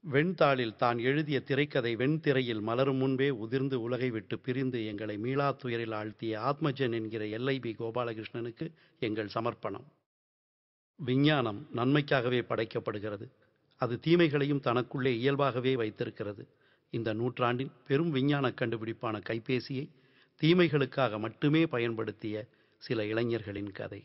வெண்தாளில் தான் எழுதிய திரைக்கதை வெண்திரையில் மலரும் முன்பே உதிர்ந்து உலகை விட்டு பிரிந்து எங்களை மீளாத் துயரில் ஆழ்த்திய ஆத்மஜன் என்கிற எல்ஐபி கோபாலகிருஷ்ணனுக்கு எங்கள் சமர்ப்பணம் விஞ்ஞானம் நன்மைக்காகவே படைக்கப்படுகிறது அது தீமைகளையும் தனக்குள்ளே இயல்பாகவே வைத்திருக்கிறது இந்த நூற்றாண்டின் பெரும் விஞ்ஞான கண்டுபிடிப்பான கைபேசியை தீமைகளுக்காக மட்டுமே பயன்படுத்திய சில இளைஞர்களின் கதை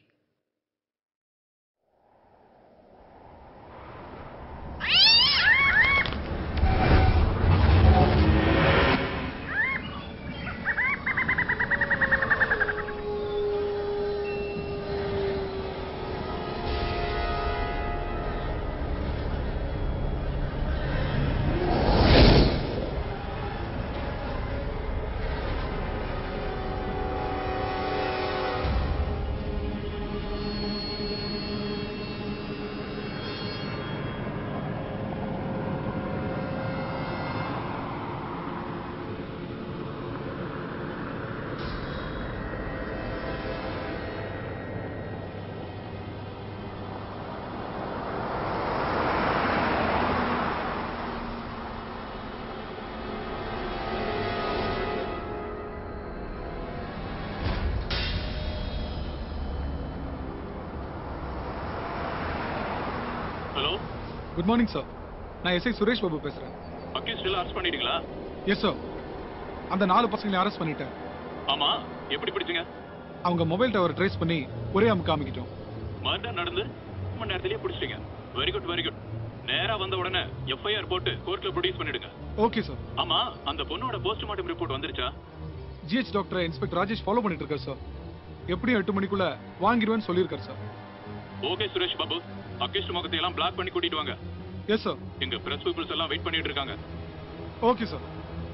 ஹலோ குட் மார்னிங் சார் நான் எஸ்ஐ சுரேஷ் பாபு பேசுறேன் அக்யூஸ்ட் எல்லாம் அரெஸ்ட் பண்ணிட்டீங்களா எஸ் சார் அந்த நாலு பசங்களை அரெஸ்ட் பண்ணிட்டேன் ஆமா எப்படி பிடிச்சீங்க அவங்க மொபைல் டவர் ட்ரேஸ் பண்ணி ஒரே அமுக்கு காமிக்கிட்டோம் மர்டர் நடந்து ஒரு மணி நேரத்திலேயே பிடிச்சிட்டீங்க வெரி குட் வெரி குட் நேரா வந்த உடனே எஃப்ஐஆர் போட்டு கோர்ட்ல ப்ரொடியூஸ் பண்ணிடுங்க ஓகே சார் ஆமா அந்த பொண்ணோட போஸ்ட்மார்ட்டம் ரிப்போர்ட் வந்துருச்சா GH doctor inspector Rajesh follow பண்ணிட்டு இருக்கார் சார் எப்படியும் எட்டு மணிக்குள்ள வாங்கிடுவேன்னு சொல்லியிருக்காரு sir okay Suresh Babu accused முகத்தை எல்லாம் பிளாக் பண்ணி கூட்டிட்டு வாங்க எஸ் சார் எங்க பிரஸ் பீப்புள்ஸ் எல்லாம் வெயிட் பண்ணிட்டு இருக்காங்க ஓகே சார்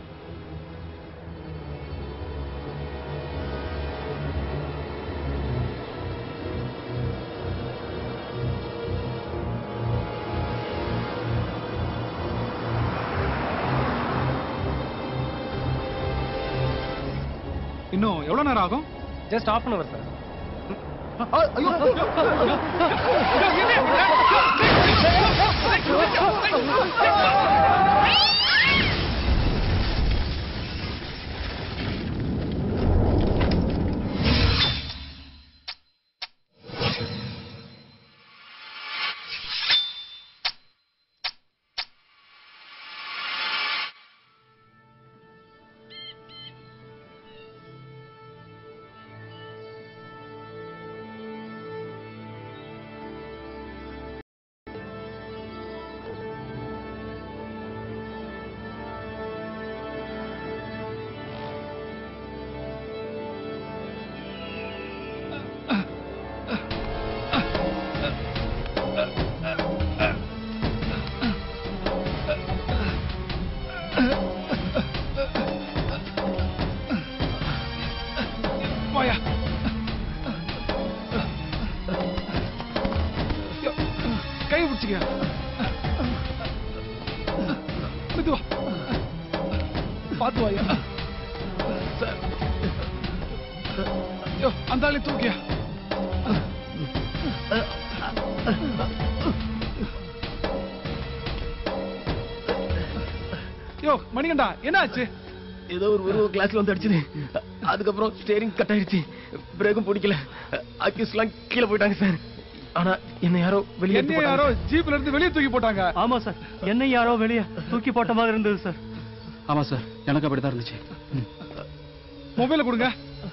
இன்னும் எவ்வளவு நேரம் ஆகும் just half an hour sir வாயா யோ, கை பிடிச்சிக்க மெதுவா பார்த்து வாயா யோ அந்த ஆளை தூக்கியா யோ மணிகண்டா என்ன ஆச்சு ஏதோ ஒரு உருவ கிளாஸ்ல வந்து அடிச்சுது அதுக்கப்புறம் ஸ்டேரிங் கட் ஆயிடுச்சு பிரேக்கும் பிடிக்கல அக்யூஸ்ட்லாம் கீழே போயிட்டாங்க சார் ஆனா என்ன யாரோ வெளியே என்ன யாரோ ஜீப்ல இருந்து வெளியே தூக்கி போட்டாங்க ஆமா சார் என்ன யாரோ வெளியே தூக்கி போட்ட மாதிரி இருந்தது சார் ஆமா சார் எனக்கு அப்படிதான் இருந்துச்சு மொபைல கொடுங்க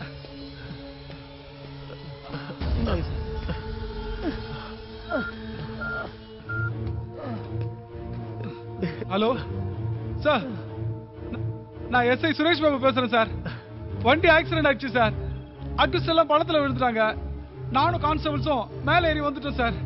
ஹலோ சார் நான் எஸ்ஐ சுரேஷ் பாபு பேசுறேன் சார் வண்டி ஆக்சிடென்ட் ஆயிடுச்சு சார் அட்ரஸ் எல்லாம் பழத்துல விழுந்துட்டாங்க நானும் கான்ஸ்டபிள்ஸும் மேலே ஏறி வந்துட்டோம் சார்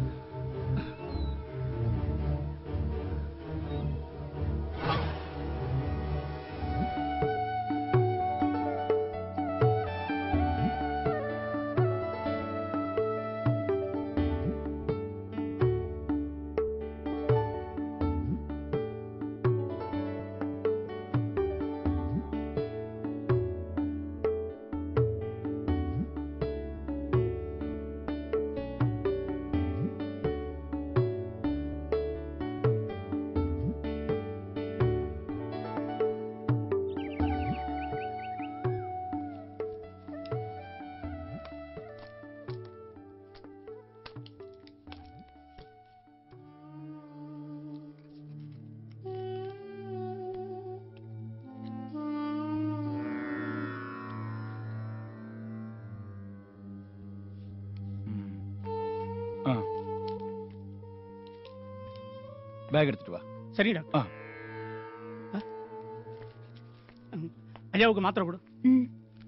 பேக் எடுத்துட்டு வா சரி டாக்டர் ஐயாவுக்கு மாத்திரை கொடு ம்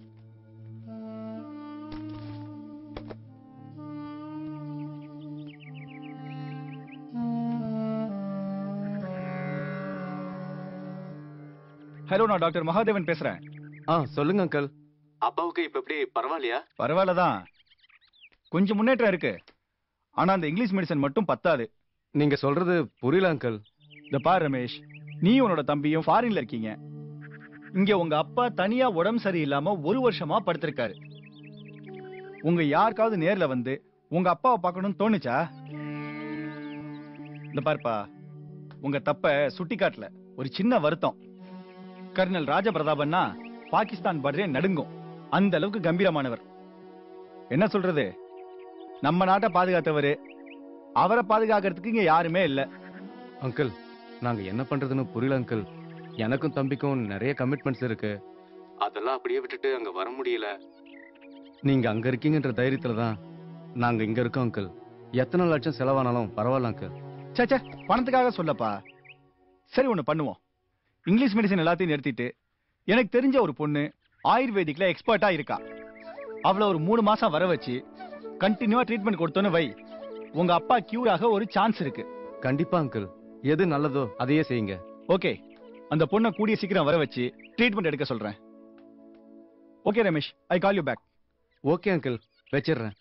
ஹலோ நான் டாக்டர் மகாதேவன் பேசுறேன் ஆ சொல்லுங்க அங்கிள் அப்பாவுக்கு இப்ப எப்படி பரவாயில்லையா பரவாயில்ல தான் கொஞ்சம் முன்னேற்றம் இருக்கு ஆனா அந்த இங்கிலீஷ் மெடிசன் மட்டும் பத்தாது நீங்க சொல்றது புரியல அங்கிள் இந்த பார் ரமேஷ் நீ உன்னோட தம்பியும் ஃபாரின்ல இருக்கீங்க இங்க உங்க அப்பா தனியா உடம்பு சரியில்லாம ஒரு வருஷமா படுத்திருக்காரு உங்க யாருக்காவது நேர்ல வந்து உங்க அப்பாவை பார்க்கணும்னு தோணுச்சா இந்த பாருப்பா உங்க தப்ப சுட்டி காட்டல ஒரு சின்ன வருத்தம் கர்னல் ராஜபிரதாபன்னா பாகிஸ்தான் பார்டரே நடுங்கும் அந்த அளவுக்கு கம்பீரமானவர் என்ன சொல்றது நம்ம நாட்டை பாதுகாத்தவரு அவரை பாதுகாக்கிறதுக்கு இங்க யாருமே இல்ல அங்கிள் நாங்க என்ன பண்றதுன்னு புரியல அங்கிள் எனக்கும் தம்பிக்கும் நிறைய கமிட்மெண்ட்ஸ் இருக்கு அதெல்லாம் அப்படியே விட்டுட்டு அங்க வர முடியல நீங்க அங்க இருக்கீங்கன்ற தைரியத்துல தான் நாங்க இங்க இருக்கோம் அங்கிள் எத்தனை லட்சம் செலவானாலும் பரவாயில்ல அங்கிள் சே சே பணத்துக்காக சொல்லப்பா சரி ஒண்ணு பண்ணுவோம் இங்கிலீஷ் மெடிசன் எல்லாத்தையும் நிறுத்திட்டு எனக்கு தெரிஞ்ச ஒரு பொண்ணு ஆயுர்வேதிக்ல எக்ஸ்பர்ட்டா இருக்கா அவளை ஒரு மூணு மாசம் வர வச்சு கண்டினியூவா ட்ரீட்மெண்ட் கொடுத்தோன்னு வை உங்க அப்பா கியூர் ஆக ஒரு சான்ஸ் இருக்கு கண்டிப்பா அங்கிள் எது நல்லதோ அதையே செய்யுங்க ஓகே அந்த பொண்ணை கூடிய சீக்கிரம் வர வச்சு ட்ரீட்மெண்ட் எடுக்க சொல்றேன் okay Ramesh I call you back okay uncle வச்சிடுறேன்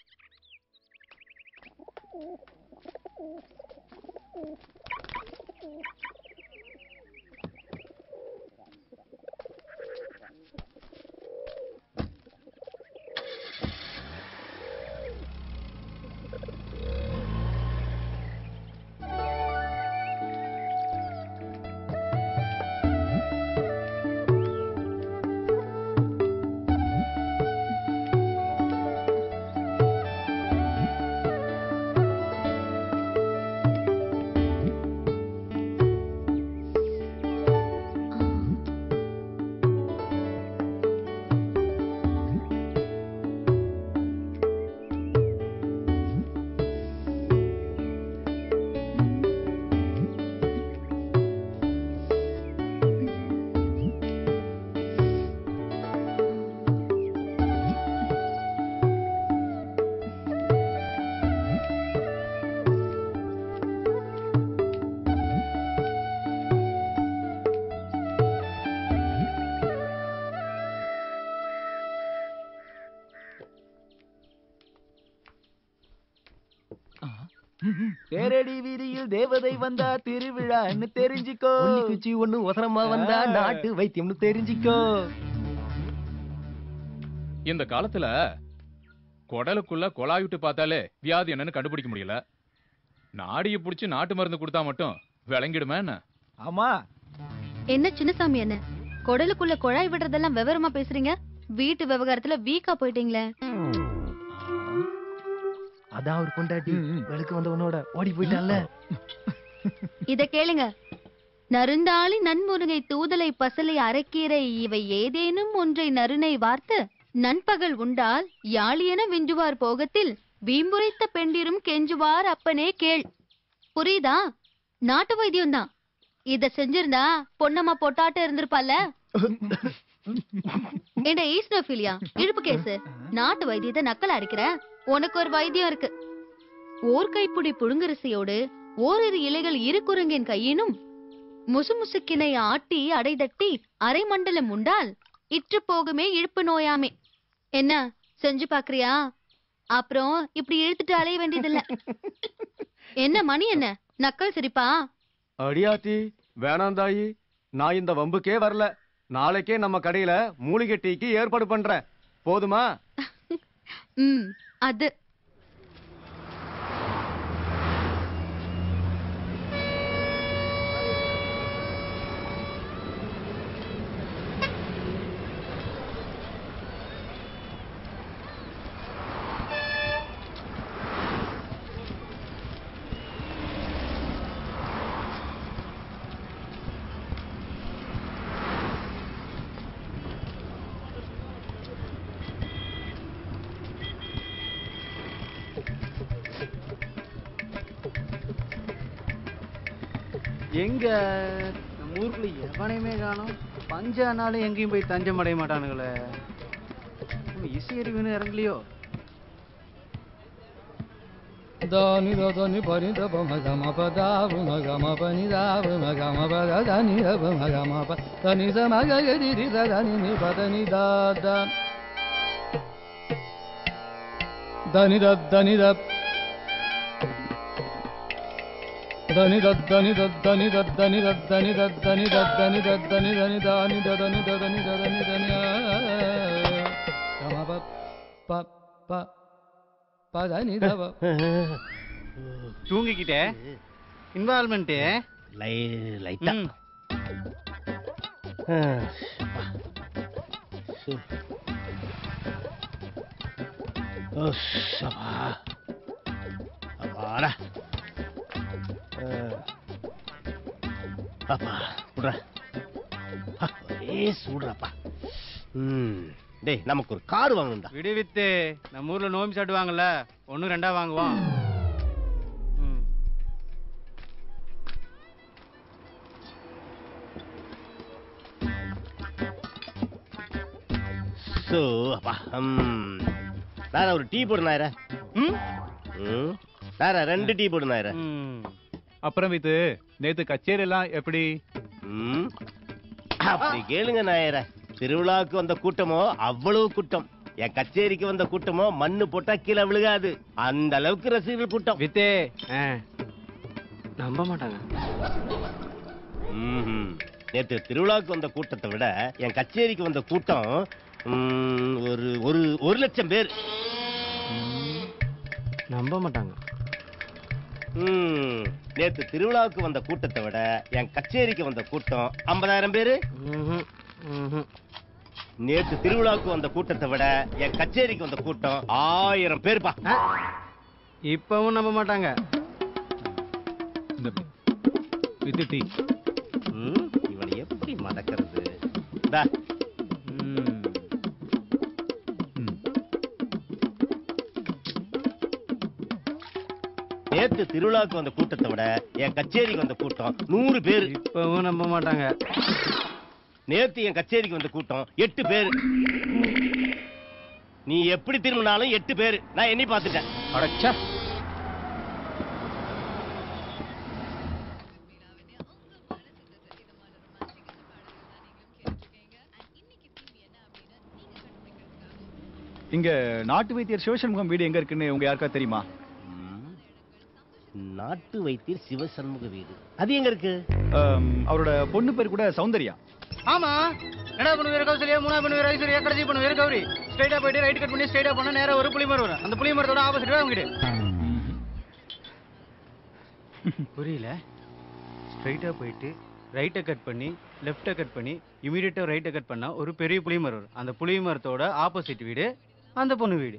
தேரடி வீதியில் தேவதை வந்தா திருவிழான்னு தெரிஞ்சுக்கோ ஒண்ணு குச்சி ஒண்ணு ஒசரமா வந்தா நாட்டு வைத்தியம்னு தெரிஞ்சுக்கோ இந்த காலத்துல குடலுக்குள்ள குழாய் விட்டு பார்த்தாலே வியாதி என்னன்னு கண்டுபிடிக்க முடியல நாடியை புடிச்சு நாட்டு மருந்து கொடுத்தா மட்டும் விளங்கிடுமா என்ன ஆமா என்ன சின்னசாமி என்ன குடலுக்குள்ள குழாய் விடுறதெல்லாம் விவரமா பேசுறீங்க வீட்டு விவகாரத்துல வீக்கா போயிட்டீங்களே அதான் அவர் பொண்டாட்டி வெளுக்கு வந்த உன்னோட ஓடி போயிட்டான்ல இத கேளுங்க நருந்தாளி நன்முருங்கை தூதலை பசலை அரைக்கீரை இவை ஏதேனும் ஒன்றை நறுனை வார்த்து நண்பகல் உண்டால் யாழியென விஞ்சுவார் போகத்தில் வீம்புரைத்த பெண்டிரும் கெஞ்சுவார் அப்பனே கேள் புரியுதா நாட்டு வைத்தியம் தான் இத செஞ்சிருந்தா பொன்னம்மா பொட்டாட்ட இருந்திருப்பால என்ன ஈஸ்னோஃபிலியா இழுப்பு கேசு நாட்டு வைத்தியத்தை நக்கல் அடிக்கிற உனக்கு ஒரு வைத்தியம் இருக்கு ஓர் கைப்புடி புழுங்கரிசையோடு ஓரிரு இலைகள் இரு குரங்கின் கையினும் முசுமுசுக்கினை ஆட்டி அடைதட்டி அரை மண்டலம் உண்டால் இற்று போகுமே இழுப்பு நோயாமே என்ன செஞ்சு பாக்குறியா அப்புறம் இப்படி இழுத்துட்டு அலைய வேண்டியதில்ல என்ன மணி என்ன நக்கல் சிரிப்பா அடியாத்தி வேணாம் தாயி நான் இந்த வம்புக்கே வரல நாளைக்கே நம்ம கடையில மூலிகை டீக்கு ஏற்பாடு பண்றேன் போதுமா ம் அது எங்க நம்ம ஊருக்குள்ள எவனையுமே காணோம் பஞ்சானாலும் எங்கேயும் போய் தஞ்சம் அடைய மாட்டானுங்களே நம்ம இசை அறிவுன்னு இறங்கலையோ దాని దని పని దప మగ మప దావు మగ మప ని దావు మగ మప దని దప మగ మప దని స మగ గది రి ద దని ని పద ని దా ద దని ద దని ద దని ద దని ద దని ద దని ద దని ద దని ద దని ద దని దని దాని ద దని ద దని ద దని దని గమ ప ప ప పదని దవ தூங்கிக்கிட்டே இன்வால்மெண்ட்டு லை லைட்டா அப்பா அப்பாடா அப்பா விட்ற ஒரே சூடுறப்பா ம் டேய் நமக்கு ஒரு கார் வாங்கணும்டா விடுவித்து நம்ம ஊர்ல நோம்பி சாட்டுவாங்கல்ல ஒன்று ரெண்டா வாங்குவோம் ம். ஸோ அப்பா ம் வேற ஒரு டீ போடு நாயர ம் ம் வேற ரெண்டு டீ போடு நாயர அப்புறம் இது நேத்து கச்சேரி எல்லாம் எப்படி ம் அப்படி கேளுங்க நாயர திருவிழாவுக்கு வந்த கூட்டமோ அவ்வளவு கூட்டம் என் கச்சேரிக்கு வந்த கூட்டமோ மண்ணு போட்டா கீழே விழுகாது அந்த அளவுக்கு ரசிகர்கள் கூட்டம் வித்தே நம்ப மாட்டாங்க ம்ஹும். நேத்து திருவிழாவுக்கு வந்த கூட்டத்தை விட என் கச்சேரிக்கு வந்த கூட்டம் ம், ஒரு ஒரு ஒரு லட்சம் பேர் நம்ப மாட்டாங்க ம், நேத்து திருவிழாவுக்கு வந்த கூட்டத்தை விட என் கச்சேரிக்கு வந்த கூட்டம் ஐம்பதாயிரம் பேரு நேத்து திருவிழாவுக்கு வந்த கூட்டத்தை விட என் கச்சேரிக்கு வந்த கூட்டம் ஆயிரம் பேர்ப்பா இப்பவும் நம்ப மாட்டாங்க வித்து டீ ம், இவனை எப்படி மடக்கிறது இந்தா. நேத்து திருவிழாவுக்கு வந்த கூட்டத்தை விட என் கச்சேரிக்கு வந்த கூட்டம் நூறு பேர் இப்பவும் நம்ப மாட்டாங்க நேத்து என் கச்சேரிக்கு வந்த கூட்டம் எட்டு பேர் நீ எப்படி திரும்பினாலும் எட்டு பேர் நான் எண்ணி பார்த்துட்டேன் அடச்சா இங்க நாட்டு வைத்தியர் சிவசண்முகம் வீடு எங்க இருக்குன்னு உங்க யாருக்கா தெரியுமா நாட்டு வைத்தியர் சிவசண்முக வீடு அது எங்க இருக்கு ஆம், அவரோட பொண்ணு பேர் கூட சௌந்தர்யா ஆமா என்னடா பண்ணு வீர கௌசல்யா மூணா பண்ணு வீர ஐஸ்வர்யா கடைசி பண்ணு வீர கௌரி ஸ்ட்ரைட்டா போயிட்டு ரைட் கட் பண்ணி ஸ்ட்ரைட்டா போனா நேரா ஒரு புளி மரம் வரும் அந்த புளி மரத்தோட ஆப்போசிட் அவங்க புரியல ஸ்ட்ரைட்டா போயிட்டு ரைட்டை கட் பண்ணி லெஃப்ட்டை கட் பண்ணி இமீடியட்டா ரைட்டை கட் பண்ணா ஒரு பெரிய புளி மரம் வரும் அந்த புளி மரத்தோட ஆப்போசிட் வீடு அந்த பொண்ணு வீடு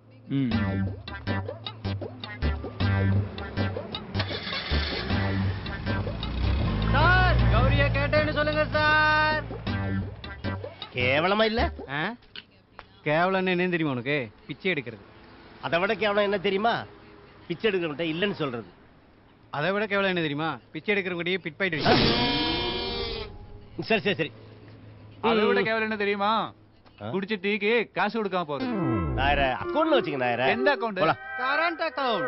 சார் கௌரியா கேட்டேன்னு சொல்லுங்க சார் கேவலமா இல்ல கேவலம் என்ன தெரியுமா உனக்கு பிச்சை எடுக்கிறது அதை விட கேவலம் என்ன தெரியுமா பிச்சை எடுக்கிறவன்ட்ட இல்லைன்னு சொல்றது அதை விட கேவலம் என்ன தெரியுமா பிச்சை எடுக்கிறவங்கடியே பிட் பாயிட்டு சரி சரி சரி அதை விட கேவலம் என்ன தெரியுமா குடிச்ச டீக்கு காசு கொடுக்காம போகுது நாயர அக்கௌண்ட்ல வச்சுக்க நாயர எந்த account? போலாம். Current account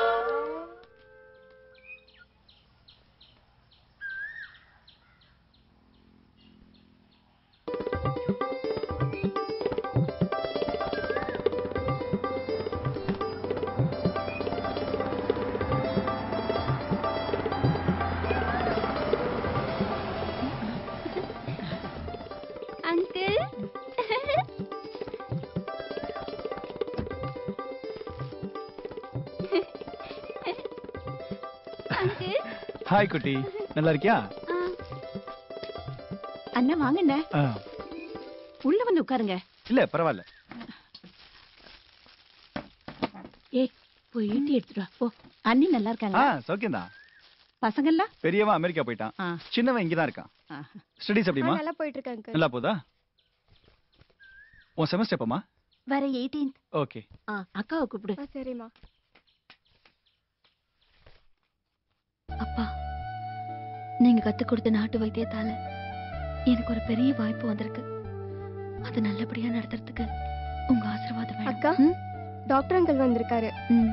uncle uncle hi குட்டி நல்லா இருக்கியா அண்ணா வாங்கண்ணே ஆ, உள்ள வந்து உட்காருங்க இல்ல பரவாயில்ல ஏய் போய் ஈட்டி எடுத்துட்டு வா போ அண்ணி நல்லா ஆ இருக்காங்க சௌக்கியம்தான் பசங்கள்லாம் பெரியவன் அமெரிக்கா போயிட்டான் சின்னவன் இங்கதான் இருக்கான் ஸ்டடிஸ் எப்படிமா நல்லா போயிட்டு இருக்காங்க நல்லா போதா உன் செமஸ்டர் எப்பமா வர எயிட்டீன்த் ஓகே அக்காவை கூப்பிடு சரிம்மா அப்பா நீங்க கத்துக் கொடுத்த நாட்டு வைத்தியத்தால எனக்கு ஒரு பெரிய வாய்ப்பு வந்திருக்கு அது நல்லபடியா நடத்துறதுக்கு உங்க ஆசீர்வாதம் வேணும். அக்கா டாக்டர் அங்கிள் வந்திருக்காரு ம்.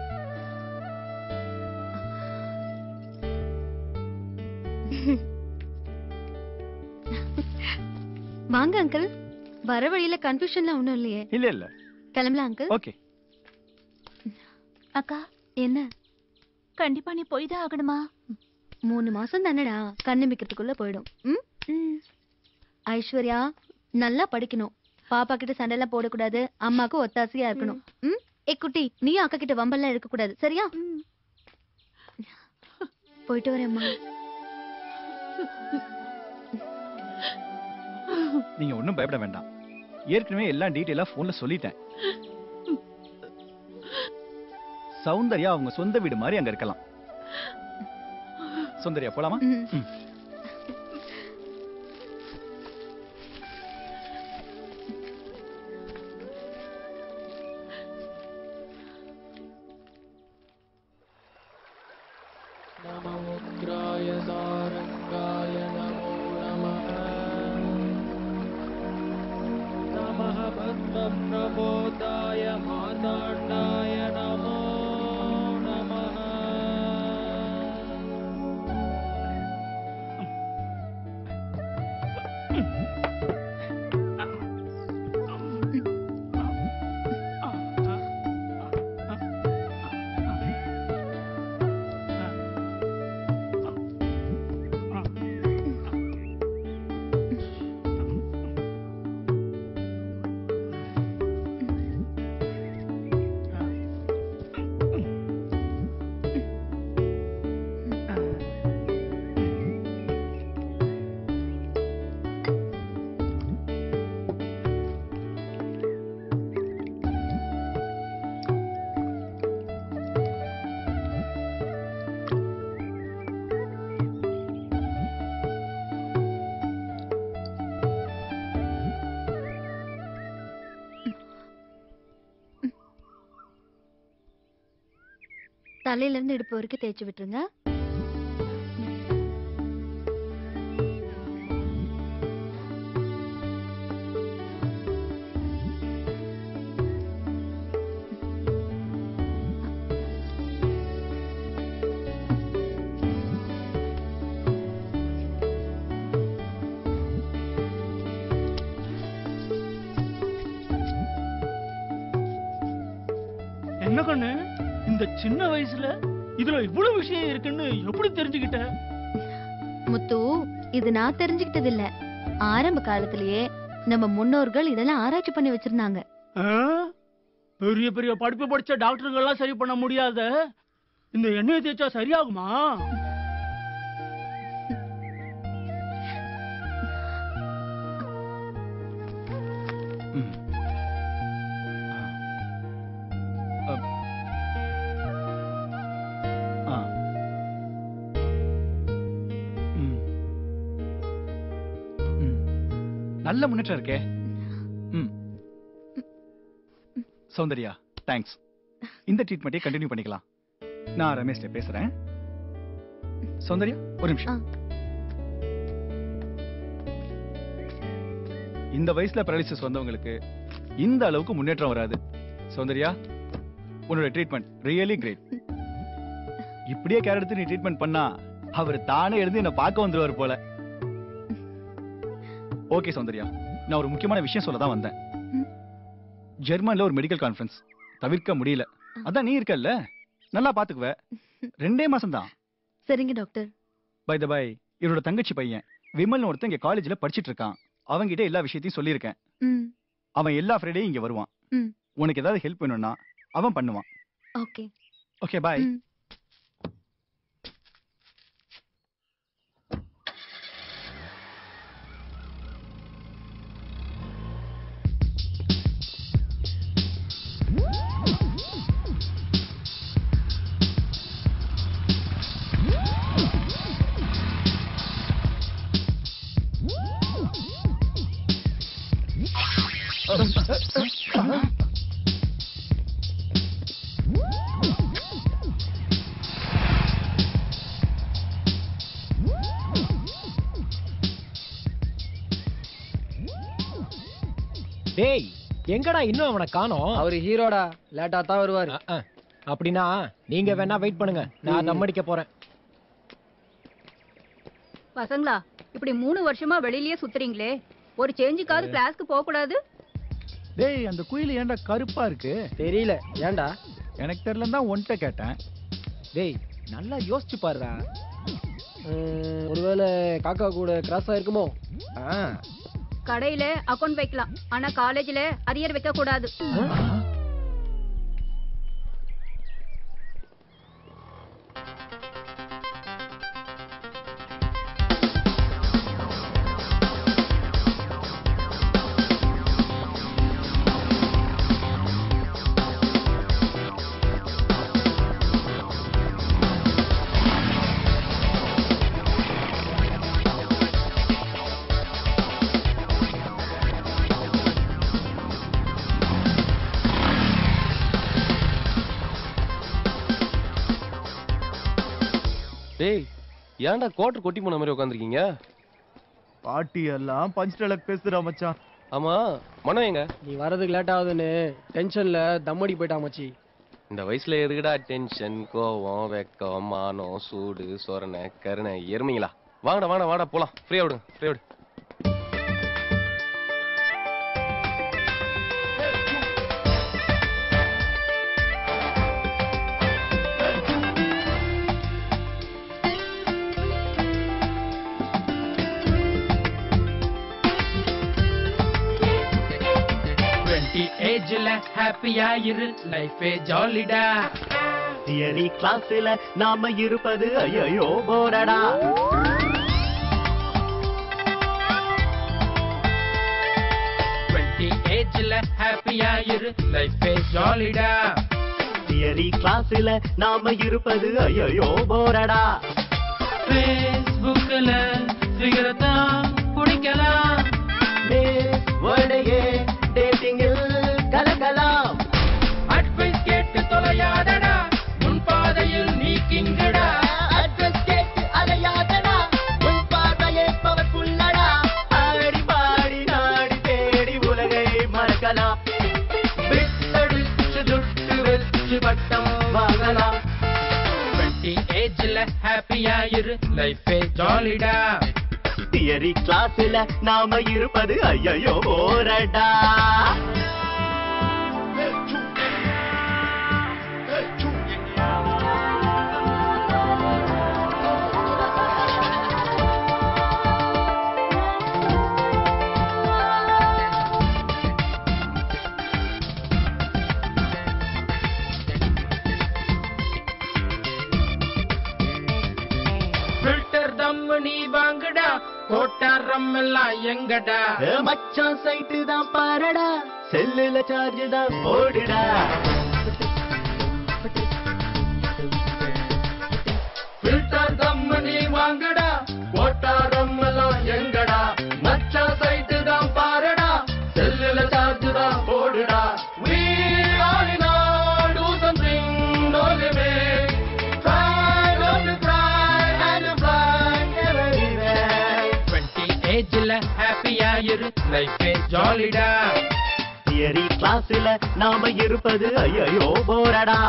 வாங்க அங்கிள் வர வழியில கன்ஃபியூஷன்லாம் ஒண்ணும் இல்லையே இல்ல இல்ல கிளம்பலாம் அங்கிள் ஓகே அக்கா என்ன கண்டிப்பா நீ போய் தான் ஆகணுமா மூணு மாசம் தானடா கண்ணிமிக்கிறதுக்குள்ள போயிடும் ம்? ம். ஐஸ்வர்யா நல்லா படிக்கணும் பாப்பா கிட்ட சண்டை எல்லாம் போடக்கூடாது அம்மாக்கு ஒத்தாசையா இருக்கணும் ம் ஏ குட்டி நீ அக்கா கிட்ட வம்பெல்லாம் இருக்க கூடாது சரியா போயிட்டு வரேம்மா நீங்க ஒண்ணும் பயப்பட வேண்டாம் ஏற்கனவே எல்லாம் டீட்டெயிலா போன்ல சொல்லிட்டேன் சௌந்தர்யா அவங்க சொந்த வீடு மாதிரி அங்க இருக்கலாம் சௌந்தர்யா போலாமா ம். नमोग्राय सारङ्गाय नमो नमः नमः पद्मप्रबोधाय माताण्डाय नमो नमः தலையில இருந்து இடுப்பு வரைக்கும் தேய்ச்சி விட்டுருங்க என்ன கண்ணு இந்த சின்ன வயசுல இதுல இவ்வளவு விஷயம் இருக்குன்னு எப்படி தெரிஞ்சுக்கிட்ட முத்து இது நான் தெரிஞ்சுக்கிட்டது இல்ல ஆரம்ப காலத்திலேயே நம்ம முன்னோர்கள் இதெல்லாம் ஆராய்ச்சி பண்ணி வச்சிருந்தாங்க ஆ? பெரிய பெரிய படிப்பு படிச்ச டாக்டருங்க எல்லாம் சரி பண்ண முடியாத இந்த எண்ணெயை தேய்ச்சா சரியாகுமா ஆ. ம். ம். நல்ல முன்னேற்றம் இருக்கே ம். சௌந்தர்யா தேங்க்ஸ் இந்த ட்ரீட்மெண்ட்டே கண்டினியூ பண்ணிக்கலாம் நான் ரமேஷ்ட பேசுறேன் சௌந்தர்யா ஒரு நிமிஷம் இந்த வயசுல paralysis வந்தவங்களுக்கு இந்த அளவுக்கு முன்னேற்றம் வராது சௌந்தர்யா உன்னோட ட்ரீட்மெண்ட் ரியலி கிரேட் இப்படியே கேர் எடுத்து நீ ட்ரீட்மெண்ட் பண்ணா அவர் தானே எழுந்து என்ன பார்க்க வந்துருவார் போல ஓகே சௌந்தர்யா நான் ஒரு முக்கியமான விஷயம் சொல்ல தான் வந்தேன் ஜெர்மன்ல ஒரு மெடிக்கல் கான்ஃபரன்ஸ் தவிர்க்க முடியல அதான் நீ இருக்கல்ல நல்லா பாத்துக்குவ ரெண்டே மாசம் தான் சரிங்க டாக்டர் பை த பை இவரோட தங்கச்சி பையன் விமல் ஒருத்தன் இங்க காலேஜ்ல படிச்சிட்டு இருக்கான் அவன்கிட்ட எல்லா விஷயத்தையும் சொல்லியிருக்கேன் ம் அவன் எல்லா ஃப்ரைடேயும் இங்க வருவான் ம் உனக்கு ஏதாவது ஹெல்ப் வேணும்னா அவன் பண்ணுவான் ஓகே ஓகே பாய் டேய் எங்கடா இன்னும் அவனை காணோம் அவரு ஹீரோடா லேட்டா தான் வருவாரு அப்படின்னா நீங்க வேணா வெயிட் பண்ணுங்க நான் தம் அடிக்க போறேன் பசங்களா இப்படி மூணு வருஷமா வெளியிலயே சுத்துறீங்களே ஒரு சேஞ்சுக்காவது கிளாஸ்க்கு போக கூடாது டேய் அந்த குயில் ஏன்டா கருப்பா இருக்கு தெரியல ஏன்டா எனக்கு தெரியல தான் ஒன்ட்ட கேட்டேன் டேய் நல்லா யோசிச்சு பாருடா உம், ஒருவேளை காக்கா கூட கிராஸ் ஆயிருக்குமோ கடையில அக்கவுண்ட் வைக்கலாம் ஆனா காலேஜ்ல அரியர் வைக்க கூடாது டேய் ஏன்டா கோட்டர் கொட்டி போன மாதிரி உட்காந்துருக்கீங்க பாட்டி எல்லாம் பஞ்ச் டலக் பேசுறா மச்சான் ஆமா மனம் எங்க நீ வரதுக்கு லேட் ஆகுதுன்னு டென்ஷன்ல தம்மடி போயிட்டா மச்சி இந்த வயசுல எதுக்குடா டென்ஷன் கோவம் வெக்கம் மானம் சூடு சொரணை கருணை எருமைங்களா வாங்கடா வாடா வாடா போலாம் ஃப்ரீயா விடுங்க ஃப்ரீயா விடு டுவெண்ட்டி ஏஜ்ல ஹாப்பியா இரு லைஃபே ஜாலிடா தியரி கிளாஸ்ல நாம இருப்பது ஐயோ போரடா டுவெண்ட்டி ஏஜ்ல ஹாப்பியா இரு லைஃபே ஜாலிடா தியரி கிளாஸ்ல நாம இருப்பது ஐயோ போரடா ஃபேஸ்புக்ல ஃபிகர் தான் பிடிக்கலாம் வேர்டையே டேட்டிங்கில் கலக்கலாம் அட்வைஸ் கேட்டு தொலையாதடா உன் பாதையில் நீ கிங்கடா அட்ரஸ் கேட்டு அலையாதடா உன் பார்வையே பவர்ஃபுல்லடா ஆடி பாடி நாடி தேடி உலகை மறக்கலாம் விட்டடிச்சு துட்டு வச்சு பட்டம் வாங்கலாம் டுவெண்ட்டி ஏஜ்ல ஹாப்பியா இரு லைஃபே ஜாலிடா தியரி கிளாஸ்ல நாம இருப்பது ஐயோ போரடா ஃபில்டர் தம்மு நீ வாங்குடா கோட்டா ரம் எல்லாம் எங்கடா ஏ மச்சான் சைட்டு தான் பாருடா செல்லுல சார்ஜ் தான் போடுடா ஃபில்டர் தம்மு நீ வாங்குடா கோட்டா ரம் எல்லாம் எங்கடா மச்சா சைட்டு தான் பாருடா செல்லுல சார்ஜ் தான் போடுடா We all in all do something, don't limit. Try not to cry and fly everywhere. 20 ஏஜ்ல ஹாப்பியா இரு லைஃபே ஜாலிடா தியரி கிளாஸ்ல நாம இருப்பது ஐயோ போரடா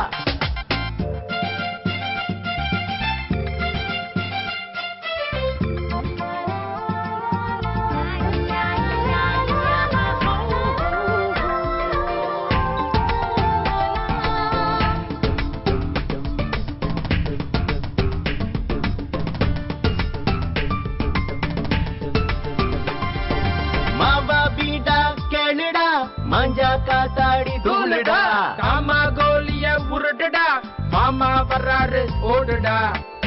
மாவா பீடா கேளுடா மஞ்சா காத்தாடி தூளுடா காமா கோலிய உருட்டுடா மாமா வர்றாரு ஓடுடா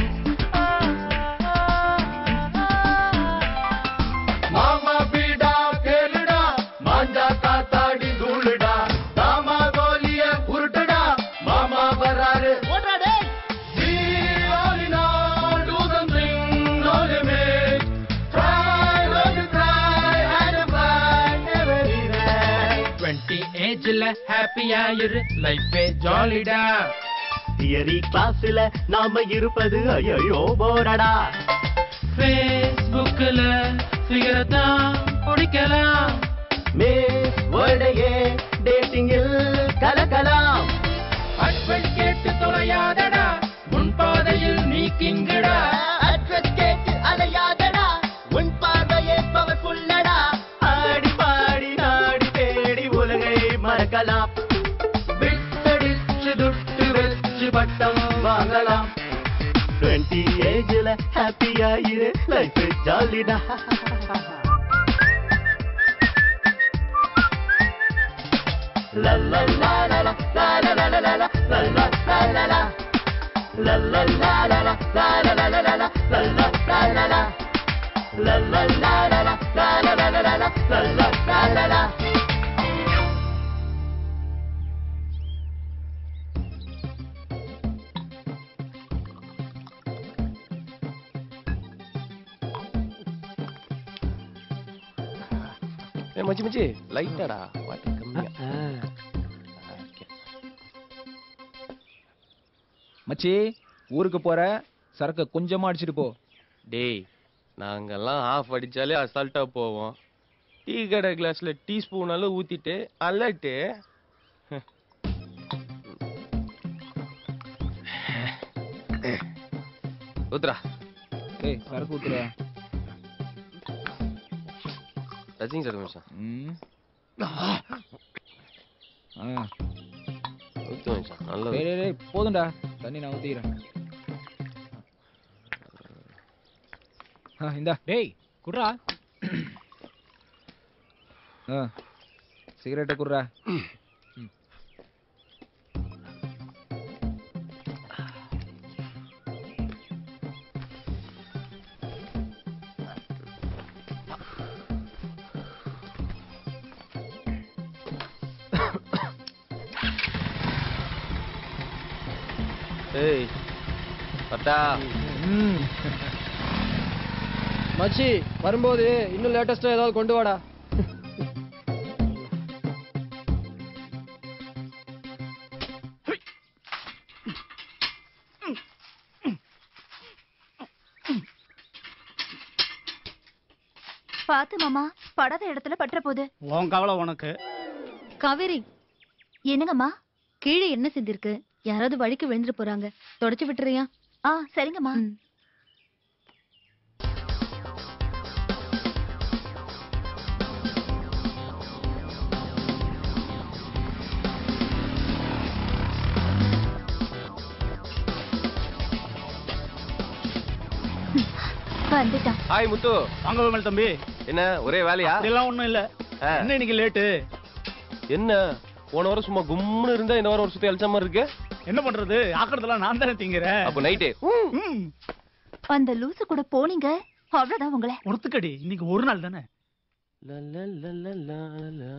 மாமா பீடா கேளுடா மாஞ்சா காத்தாடி தூளுடா காமா கோலிய உருட்டுடா மாமா வர்றாரு ஓடுறாடே We all in all do something, no limit. Try not to cry and fly everywhere. 20 ஏஜ்ல ஹாப்பியா இரு லைஃபே ஜாலிடா தியரி கிளாஸ்ல நாம இருப்பது ஐயோ போரடா ஃபேஸ்புக்ல ஃபிகர் தான் பிடிக்கலாம் மிஸ் வேர்ல்டையே டேட்டிங்கில் கலக்கலாம் அட்வென்ட் கேட்டு தொலையாதடா உன் பாதையில் நீ கிங்கடா அட்வென்ட் கேட்டு அலையாதடா உன் பார்வையே பவர்ஃபுல்லடா ஆடி பாடி நாடி தேடி உலகை மறக்கலாம் விட்டடிச்சு துட்டு வச்சு பட்டம் வாங்கலாம் டுவெண்ட்டி ஏஜ்ல ஹாப்பியா இரு லைஃப் ஜாலிடா La la la la la la la la la la la la la la la la La la la la la la la la la la la la la la la la La la la la la la la la la la la la la la la la ஏ மச்சி மச்சி லைட்டாடா water கம்மியா மச்சி ஊருக்கு போற சரக்கு கொஞ்சமா அடிச்சிட்டு போ டேய் நாங்கெல்லாம் ஆஃப் அடிச்சாலே அசால்ட்டா போவோம் டீ கடை கிளாஸ்ல டீ ஸ்பூனால ஊத்திட்டு அலட்டு ஊத்துறா ஏய் சரக்கு ஊத்துற ரஜினி சார் நிமிஷம் ம் ஆ ஊத்து நிமிஷம் நல்லது டேய் டேய், டேய் போதும்டா தண்ணி நான் ஊத்திக்கிறேன் ஆ இந்தா டேய் குட்ரா ஆ சிகரெட்டை குடுறா ஏய் பட்டா மச்சி வரும்போது இன்னும் லேட்டஸ்டா ஏதாவது கொண்டு வாடா பாத்து மாமா படாத இடத்துல பற்ற போகுது உன் கவலை உனக்கு காவேரி என்னங்கம்மா கீழே என்ன சிந்திருக்கு யாராவது வழிக்கு விழுந்துட்டு போறாங்க தொடச்சு விட்டுறியா ஆ சரிங்கம்மா வந்துட்டான் ஹாய் முத்து வாங்க விமல் தம்பி என்ன ஒரே வேலையா அப்படிலாம் ஒண்ணும் இல்ல ஆ. என்ன இன்னைக்கு லேட்டு என்ன போன வாரம் சும்மா கும்முன்னு இருந்தா இந்த வாரம் ஒரு சுத்தி அழிச்ச மாதிரி இருக்கு என்ன பண்றது ஆக்கிறதெல்லாம் நான் தானே திங்கிறேன் அப்ப நைட்டு அந்த லூசு கூட போனீங்க அவ்வளவுதான் உங்களை ஒருத்துக்கடி இன்னைக்கு ஒரு நாள் தானே லா லா லா லா லா லா.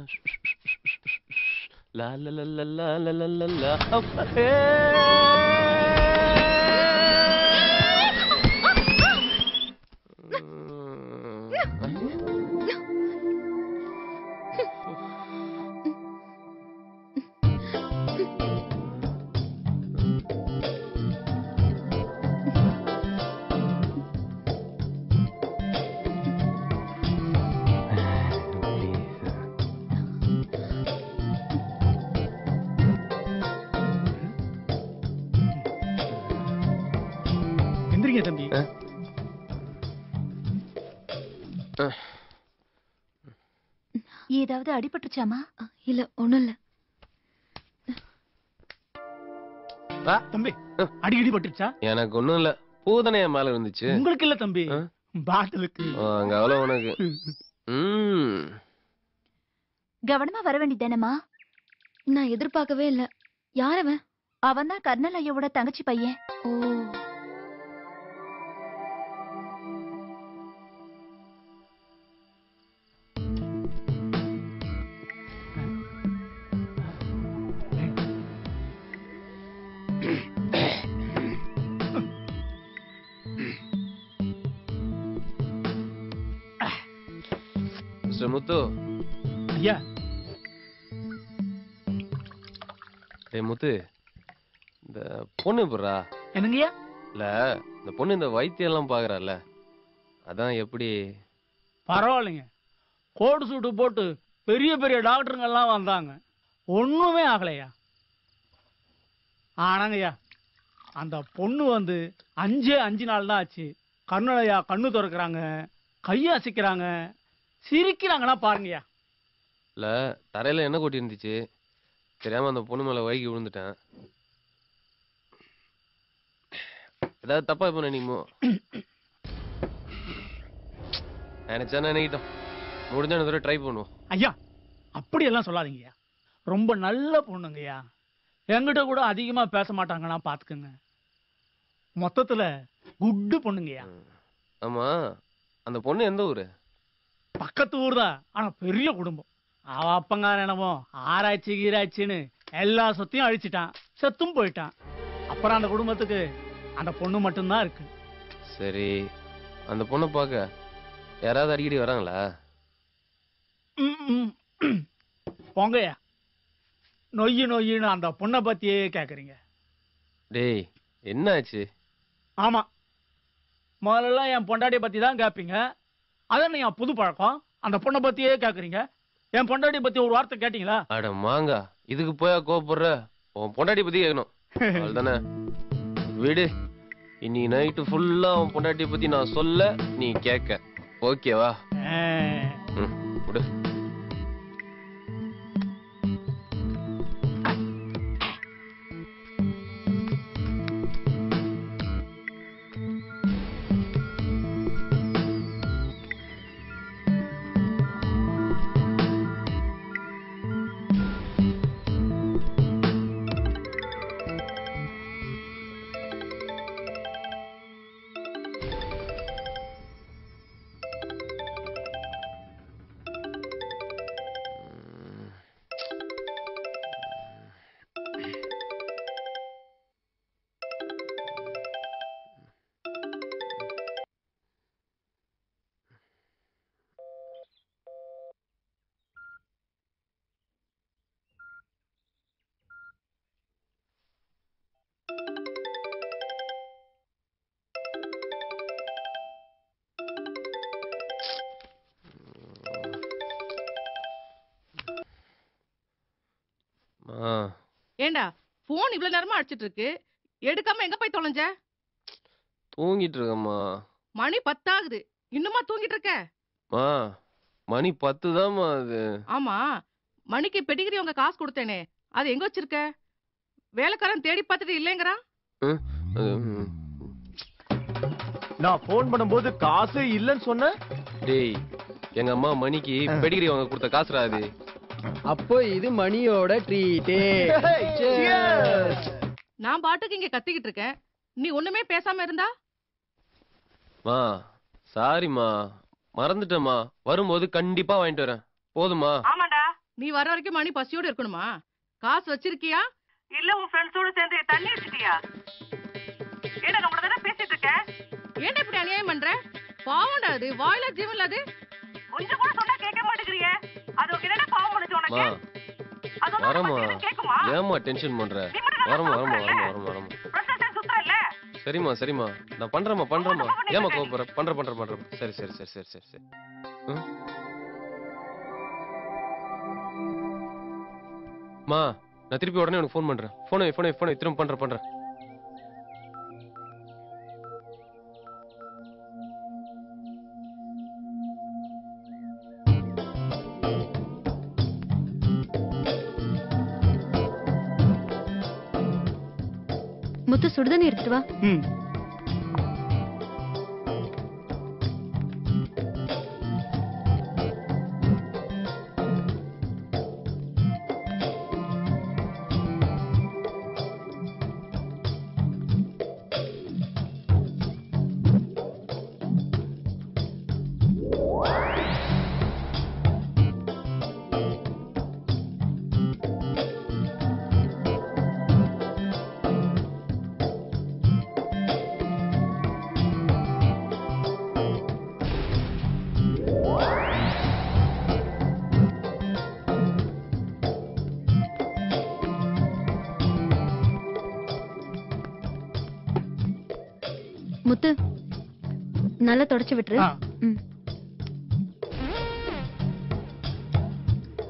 லா லா லா லா லா லா லா லா லா. அப்பா. எந்திரிங்க தம்பி ஏதாவது அடிபட்டுச்சாமா இல்ல ஒண்ணும் இல்ல வா. தம்பி அடிக்கடி பட்டுச்சா எனக்கு ஒண்ணும் இல்ல பூதனை என் மேல இருந்துச்சு உங்களுக்கு இல்ல தம்பி பாட்டிலுக்கு ஆ, அங்க அவ்வளவு உனக்கு ம் கவனமா வர வேண்டியதானம்மா நான் எதிர்பார்க்கவே இல்ல யார் அவன் அவன் தான் கர்னல் ஐயாவோட தங்கச்சி பையன் ஓ மிஸ்டர் முத்து ஐயா டேய் முத்து இந்த பொண்ணு போடுறா என்னங்கய்யா இல்ல இந்த பொண்ணு இந்த வைத்தியம் எல்லாம் பாக்குறால அதான் எப்படி பரவாயில்லைங்க கோடு சூட்டு போட்டு பெரிய பெரிய டாக்டருங்க எல்லாம் வந்தாங்க ஒண்ணுமே ஆகலையா ஆனாங்கய்யா அந்த பொண்ணு வந்து அஞ்சே அஞ்சு நாள் தான் ஆச்சு கண்ணுலையா கண்ணு திறக்கிறாங்க கையை அசைக்கிறாங்க சிரிக்கிறாங்கன்னா பாருங்கய்யா இல்ல தரையில என்ன கொட்டி இருந்துச்சு தெரியாம அந்த பொண்ணு மேல வைகி விழுந்துட்டேன் ஏதாவது தப்பா பண்ண நீமோ நினைச்சா நினைக்கிட்டோம் முடிஞ்ச தடவை ட்ரை பண்ணுவோம் ஐயா அப்படியெல்லாம் சொல்லாதீங்கய்யா ரொம்ப நல்ல பொண்ணுங்கய்யா என்கிட்ட கூட அதிகமா பேச மாட்டாங்கன்னா பாத்துக்கோங்க மொத்தத்துல குட்டு பொண்ணுங்கய்யா ஆமா அந்த பொண்ணு எந்த ஊரு பக்கத்து ஊர் தான் ஆனா பெரிய குடும்பம் அவ அப்பங்கார என்னமோ ஆராய்ச்சி கீராய்ச்சின்னு எல்லா சொத்தையும் அழிச்சிட்டான் செத்தும் போயிட்டான் அப்புறம் அந்த குடும்பத்துக்கு அந்த பொண்ணு மட்டும்தான் இருக்கு சரி அந்த பொண்ணை பார்க்க யாராவது அடிக்கடி வராங்களா ம், ம், ம். போங்கய்யா நொய்யு நொய்யுன்னு அந்த பொண்ணை பத்தியே கேக்குறீங்க டேய் என்னாச்சு ஆமா முதல்ல என் பொண்டாட்டிய பத்தி தான் கேட்பீங்க அதான் என் புது பழக்கம் அந்த பொண்ணை பத்தியே கேக்குறீங்க என் பொண்டாட்டிய பத்தி ஒரு வார்த்தை கேட்டீங்களா அட மாங்கா இதுக்கு போயா கோவப்படுற உன் பொண்டாட்டி பத்தி கேட்கணும் அவ்வளவுதானே விடு இன்னைக்கு நைட்டு ஃபுல்லா உன் பொண்டாட்டிய பத்தி நான் சொல்ல நீ கேட்க ஓகேவா ம் விடு ஆ ஏண்டா போன் இவ்வளவு நேரமா அடிச்சிட்டு இருக்கு எடுக்காம எங்க போய் தொலைஞ்ச தூங்கிட்டு இருக்கம்மா மணி பத்தாகுது இன்னுமா தூங்கிட்டு இருக்க மா மணி பத்து தான்மா அது ஆமா மணிக்கு பெடிகிரி உங்க காசு கொடுத்தேனே அது எங்க வச்சிருக்க வேலைக்காரன் தேடி பார்த்துட்டு இல்லைங்கிறான் ம், அது, ம். நான் போன் பண்ணும்போது காசு இல்லைன்னு சொன்னேன் டேய் எங்க அம்மா மணிக்கு பெடிகிரி வாங்க கொடுத்த காசுடா அது அப்போ இது மணியோட ட்ரீட்டே நான் பாட்டுக்கு இங்க கத்திக்கிட்டு இருக்கேன் நீ ஒண்ணுமே பேசாம இருந்தா மா சாரிம்மா மறந்துட்டேம்மா வரும்போது கண்டிப்பா வாங்கிட்டு வரேன் போதுமா ஆமாடா நீ வர வரைக்கும் மணி பசியோட இருக்கணுமா காசு வச்சிருக்கியா இல்ல உன் ஃப்ரெண்ட்ஸோட சேர்ந்து தண்ணி வச்சிட்டியா ஏடா நான் உங்களை தானே பேசிட்டு இருக்கேன் ஏன்டா இப்படி அநியாயம் பண்ற பாவம்டா அது வாயில ஜீவன்ல அது கொஞ்சம் கூட சொன்னா கேட்க மாட்டேங்கிறியே அது என்னடா பாவம் பண்ணுச்சு மா உனக்கு வரமா கேக்குமா? ஏமா டென்ஷன் பண்ற வரமா வரமா வரமா வரமா வரமா சுத்தம் சரிம்மா சரிம்மா நான் பண்றேம்மா பண்றேம்மா ஏமா கோபப்படுற பண்ற பண்ற பண்ற சரி சரி சரி சரி சரி சரி ம். மா நான் திருப்பி உடனே உனக்கு ஃபோன் பண்றேன் ஃபோனை ஃபோனை ஃபோனை திரும்ப பண்றேன் பண்றேன் முத்து சுடுதண்ணி எடுத்துட்டு வா ம் முத்து நல்லா தொடச்சு விட்டுரு ஆ. ம்.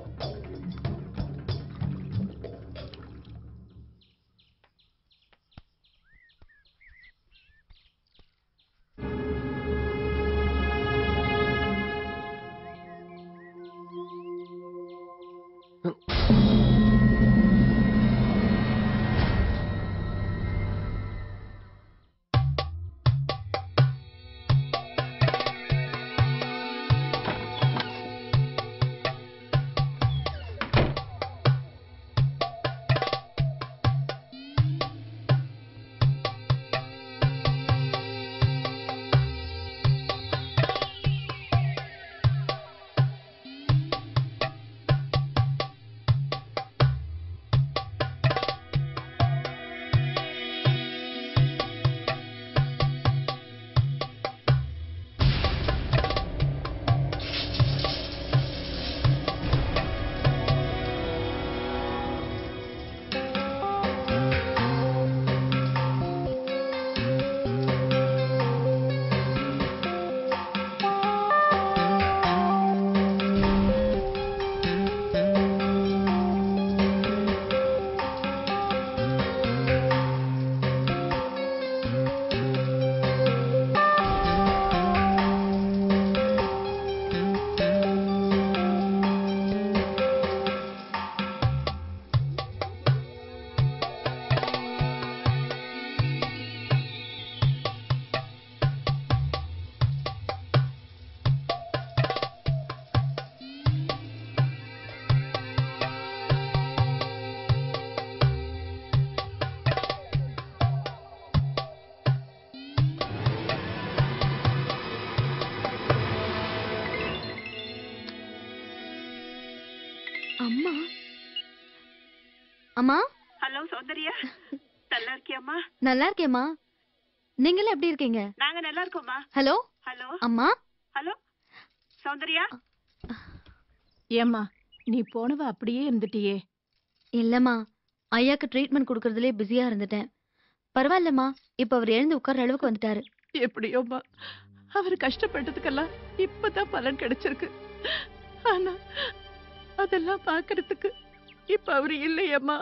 அம்மா ஹலோ சௌந்தர்யா நல்லா இருக்கியாம்மா நல்லா இருக்கேம்மா நீங்களும் எப்படி இருக்கீங்க நாங்க நல்லா இருக்கோம்மா ஹலோ ஹலோ அம்மா ஹலோ சௌந்தர்யா ஏம்மா நீ போனவ அப்படியே இருந்துட்டியே இல்லம்மா ஐயாக்கு ட்ரீட்மெண்ட் கொடுக்கறதுலயே பிஸியா இருந்துட்டேன் பரவாயில்லம்மா இப்ப அவர் எழுந்து உட்கார்ற அளவுக்கு வந்துட்டாரு எப்படியோம்மா அவர் கஷ்டப்பட்டதுக்கெல்லாம் இப்பதான் பலன் கிடைச்சிருக்கு ஆனா அதெல்லாம் பாக்குறதுக்கு இப்ப அவரு இல்லையம்மா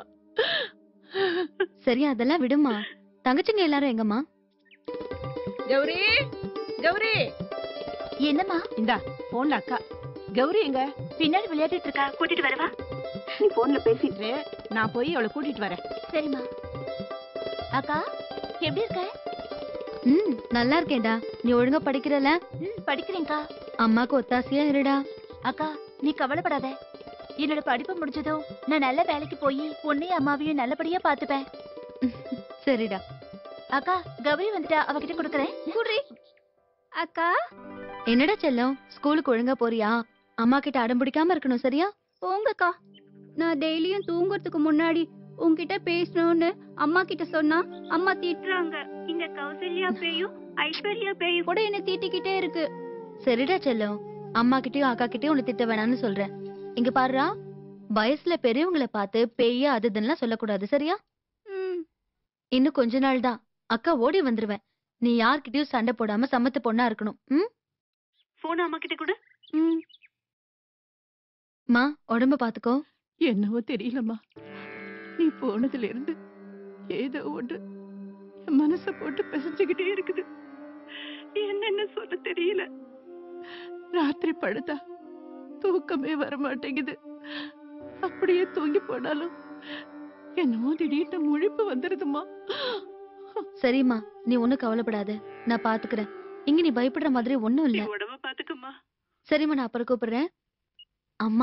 சரி அதெல்லாம் விடுமா தங்கச்சிங்க எல்லாரும் எங்கம்மா கௌரி கௌரி என்னம்மா இந்தா போன்ல அக்கா கௌரி எங்க பின்னாடி விளையாடிட்டு இருக்கா கூட்டிட்டு வரவா நீ போன்ல பேசிட்டு நான் போய் அவளை கூட்டிட்டு வரேன் சரிம்மா அக்கா எப்படி இருக்க ம் நல்லா இருக்கேன்டா நீ ஒழுங்கா படிக்கிறல ம் படிக்கிறேன்க்கா அம்மாக்கு ஒத்தாசையா இருடா அக்கா நீ கவலைப்படாத என்னோட படிப்பு முடிஞ்சதும் நான் நல்ல வேலைக்கு போய் உன்னையும் அம்மாவையும் நல்லபடியா பாத்துப்பேன் சரிடா அக்கா கௌரி வந்துட்டா அவகிட்ட கொடுக்கறேன் குடுறி அக்கா என்னடா செல்லம் ஸ்கூலுக்கு ஒழுங்கா போறியா அம்மா கிட்ட அடம் பிடிக்காம இருக்கணும் சரியா போங்கக்கா நான் டெய்லியும் தூங்குறதுக்கு முன்னாடி உன்கிட்ட பேசணும்னு அம்மா கிட்ட சொன்னா அம்மா திட்டுறாங்க இந்த கௌசல்யா பேயும் ஐஸ்வர்யா பேயும் கூட என்ன திட்டிக்கிட்டே இருக்கு சரிடா செல்லம் அம்மா கிட்டயும் அக்கா கிட்டயும் உன்னை திட்ட வேணாம்னு சொல்றேன் இங்க பாருடா வயசுல பெரியவங்கள பார்த்து பேய அது இதுன்னுலாம் சொல்லக்கூடாது சரியா இன்னும் கொஞ்ச நாள் தான் அக்கா ஓடி வந்துருவேன் நீ யார்கிட்டயும் சண்டை போடாம சமத்து பொண்ணா இருக்கணும் ம் போன் அம்மா கிட்ட கூட மா உடம்ப பாத்துக்கோ என்னவோ தெரியலம்மா நீ போனதுல இருந்து ஏதோ ஒன்று என் மனச போட்டு பிசைஞ்சுக்கிட்டே இருக்குது என்னென்ன சொல்ல தெரியல ராத்திரி படுத்தா தூக்கமே வர மாட்டேங்குது அப்படியே தூங்கி போனாலும் என்னமோ திடீர்னு முழிப்பு வந்துருதுமா சரிம்மா நீ ஒண்ணும் கவலைப்படாத நான் பாத்துக்கிறேன் இங்க நீ பயப்படுற மாதிரி ஒண்ணும் இல்ல உடம்ப பாத்துக்கம்மா சரிம்மா நான் அப்புறம் கூப்பிடுறேன் அம்மா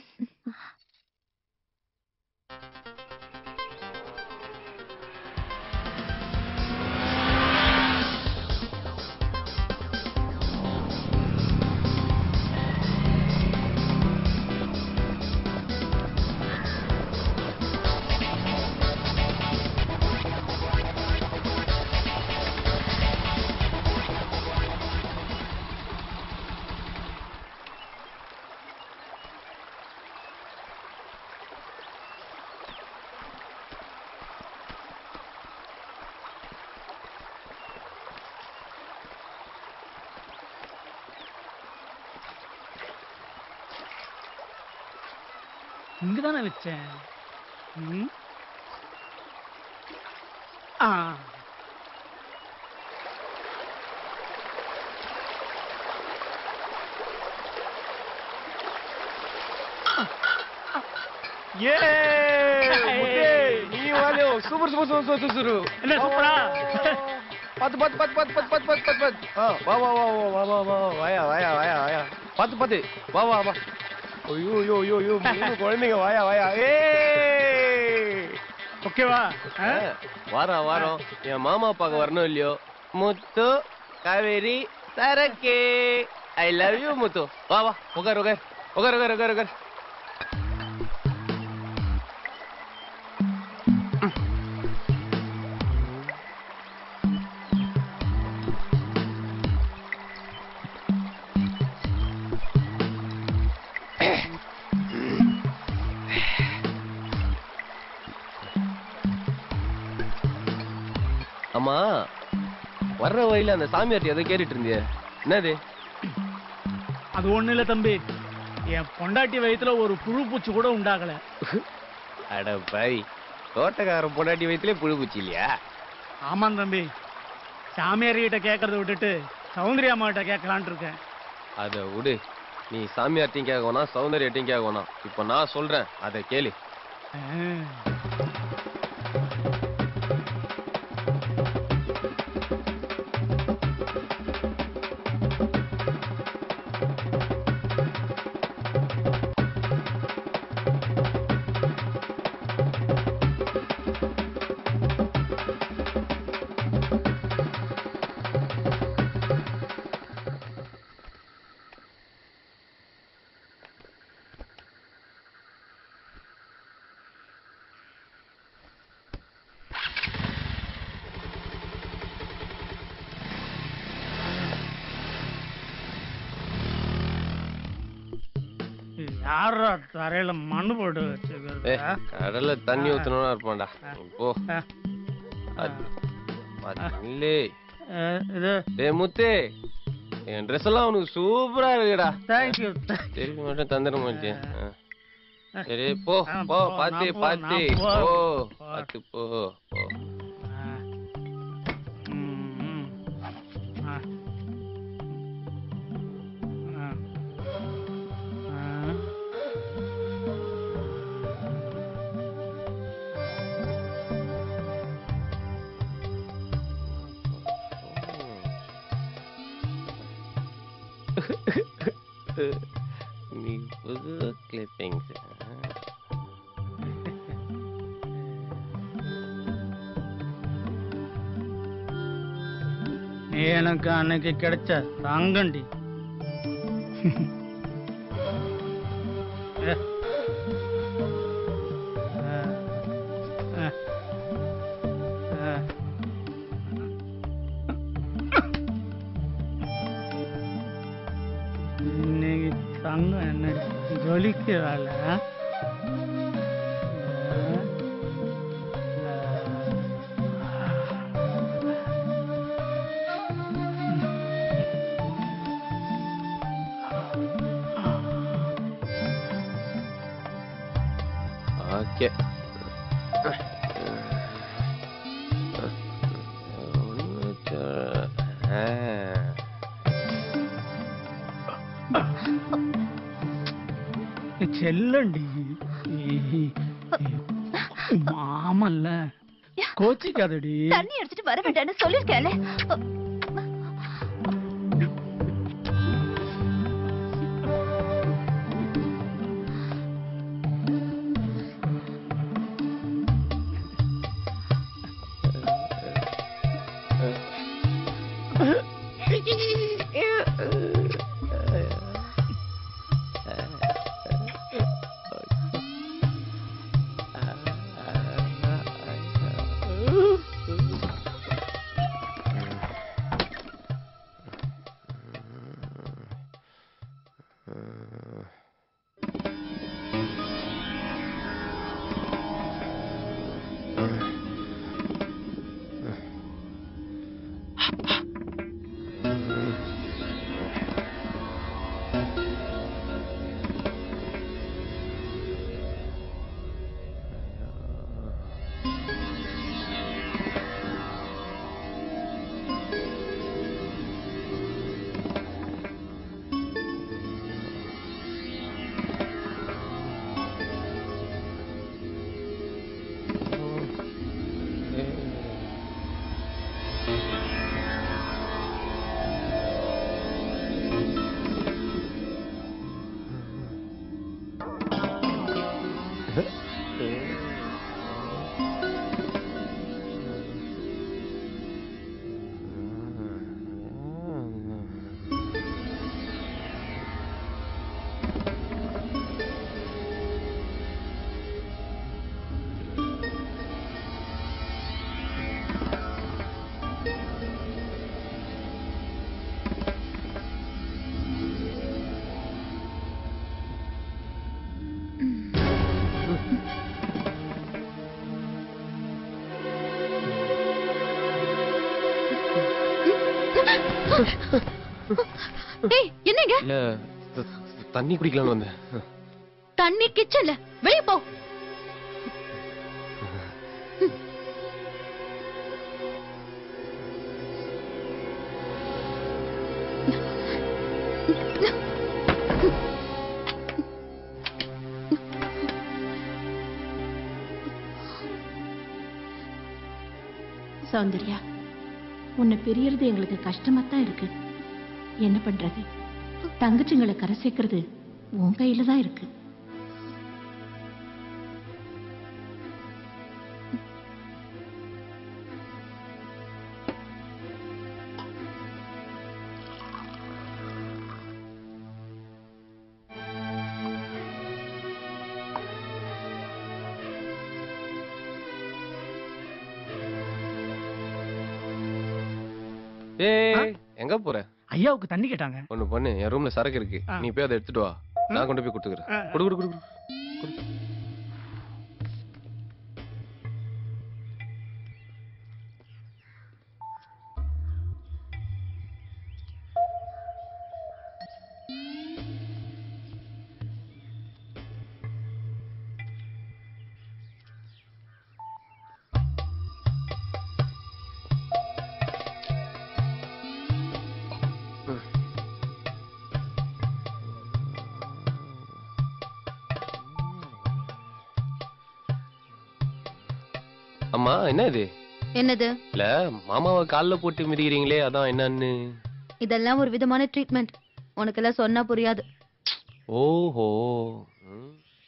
இங்கதானே வச்சேன் ம். ஆ ஏ முத்தே நீ வாலோ super super super super super என்ன சூப்பரா பாத்து பாத்து பாத்து பாத்து பாத்து பாத்து பாத்து பாத்து ஆ வா வா வா வா வா வா வா வாயா வாயா வாயா வாயா பாத்து பாத்து வா வா வா ஐயோ ஐயோ ஐயோ ஐயோ மூணு குழந்தைங்க வாயா வாயா ஏ ஓகேவா வாரம் வாரம் என் மாமா பார்க்க வரணும் இல்லையோ முத்து காவேரி சரக்கே ஐ லவ் யூ முத்து வா வா உட்கார் உட்கார் உட்கார் உட்கார் உட்கார் உட்கார் அம்மா வர்ற வழியில அந்த சாமியார்ட்ட எதை கேட்டுட்டு இருந்தியே என்னது அது ஒண்ணு இல்ல தம்பி என் பொண்டாட்டி வயித்துல ஒரு புழு பூச்சி கூட உண்டாகல அட பாய் தோட்டக்காரன் பொண்டாட்டி வயிற்றுல புழு பூச்சி இல்லையா ஆமாம் தம்பி சாமியார் கிட்ட கேட்கறத விட்டுட்டு சௌந்தர்யா அம்மா கிட்ட கேட்கலான்ட்டு இருக்கேன் அதை விடு நீ சாமியார்ட்டையும் கேட்க வேணாம் சௌந்தர்யாட்டையும் கேட்க வேணாம் இப்போ நான் சொல்றேன் அதை கேளு யாரா தரையில மண்ணு போட்டு ஏ வச்சுக்கிறது கடல்ல தண்ணி ஊத்தணும்னா இருப்பான்டா நீ போ அது அது இல்லே இது டேய் முத்தே என் ட்ரெஸ் எல்லாம் உனக்கு சூப்பரா இருக்குடா தேங்க்யூ திருப்பி மட்டும் தந்துட மாட்டேன் சரி போ ஆ, போ போ, பாத்து நான் போ, பாத்து நான் போ. போ போ. பாத்து போ போ நீ புது கிளிப்பிங்ஸ் நீ எனக்கு அன்னைக்கு கிடைச்ச தங்கண்டி ஏ. ஆ. ஆ. ஆ. இன்னைக்கு தங்கம் என்ன ஜொலிக்கிறாள் ஓகே செல்லண்டி மாமல்ல கோச்சிக்காதடி தண்ணி அடிச்சிட்டு வர வேண்டாம்னு சொல்லிருக்கேன்ல ஏய் என்னங்க இல்ல த- தண்ணி குடிக்கலாம்னு வந்தேன் தண்ணி கிச்சன்ல வெளிய போ சௌந்தர்யா உன்னை பிரியறது எங்களுக்கு கஷ்டமா தான் இருக்கு என்ன பண்றது தங்கச்சிங்களை கரை சேர்க்கறது உன் கையில தான் இருக்கு ஏய் எங்க போற ஐயாவுக்கு தண்ணி கேட்டாங்க ஒண்ணு பண்ணு என் ரூம்ல சரக்கு இருக்கு ஆ. நீ போய் அதை எடுத்துட்டு வா நான் கொண்டு போய் கொடுத்துக்கிறேன் கொடு கொடு கொடு கொடு. அம்மா என்ன இது என்னது இல்ல மாமாவை கால்ல போட்டு மிதிக்கிறீங்களே அதான் என்னன்னு இதெல்லாம் ஒரு விதமான ட்ரீட்மெண்ட் உனக்கெல்லாம் சொன்னா புரியாது ஓஹோ ம்.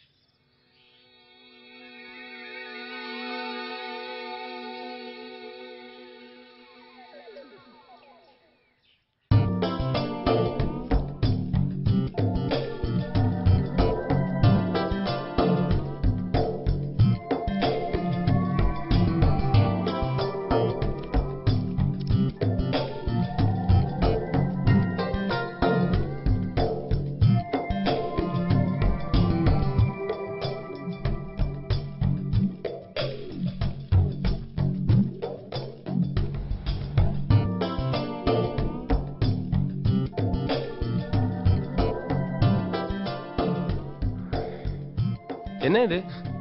என்ன இது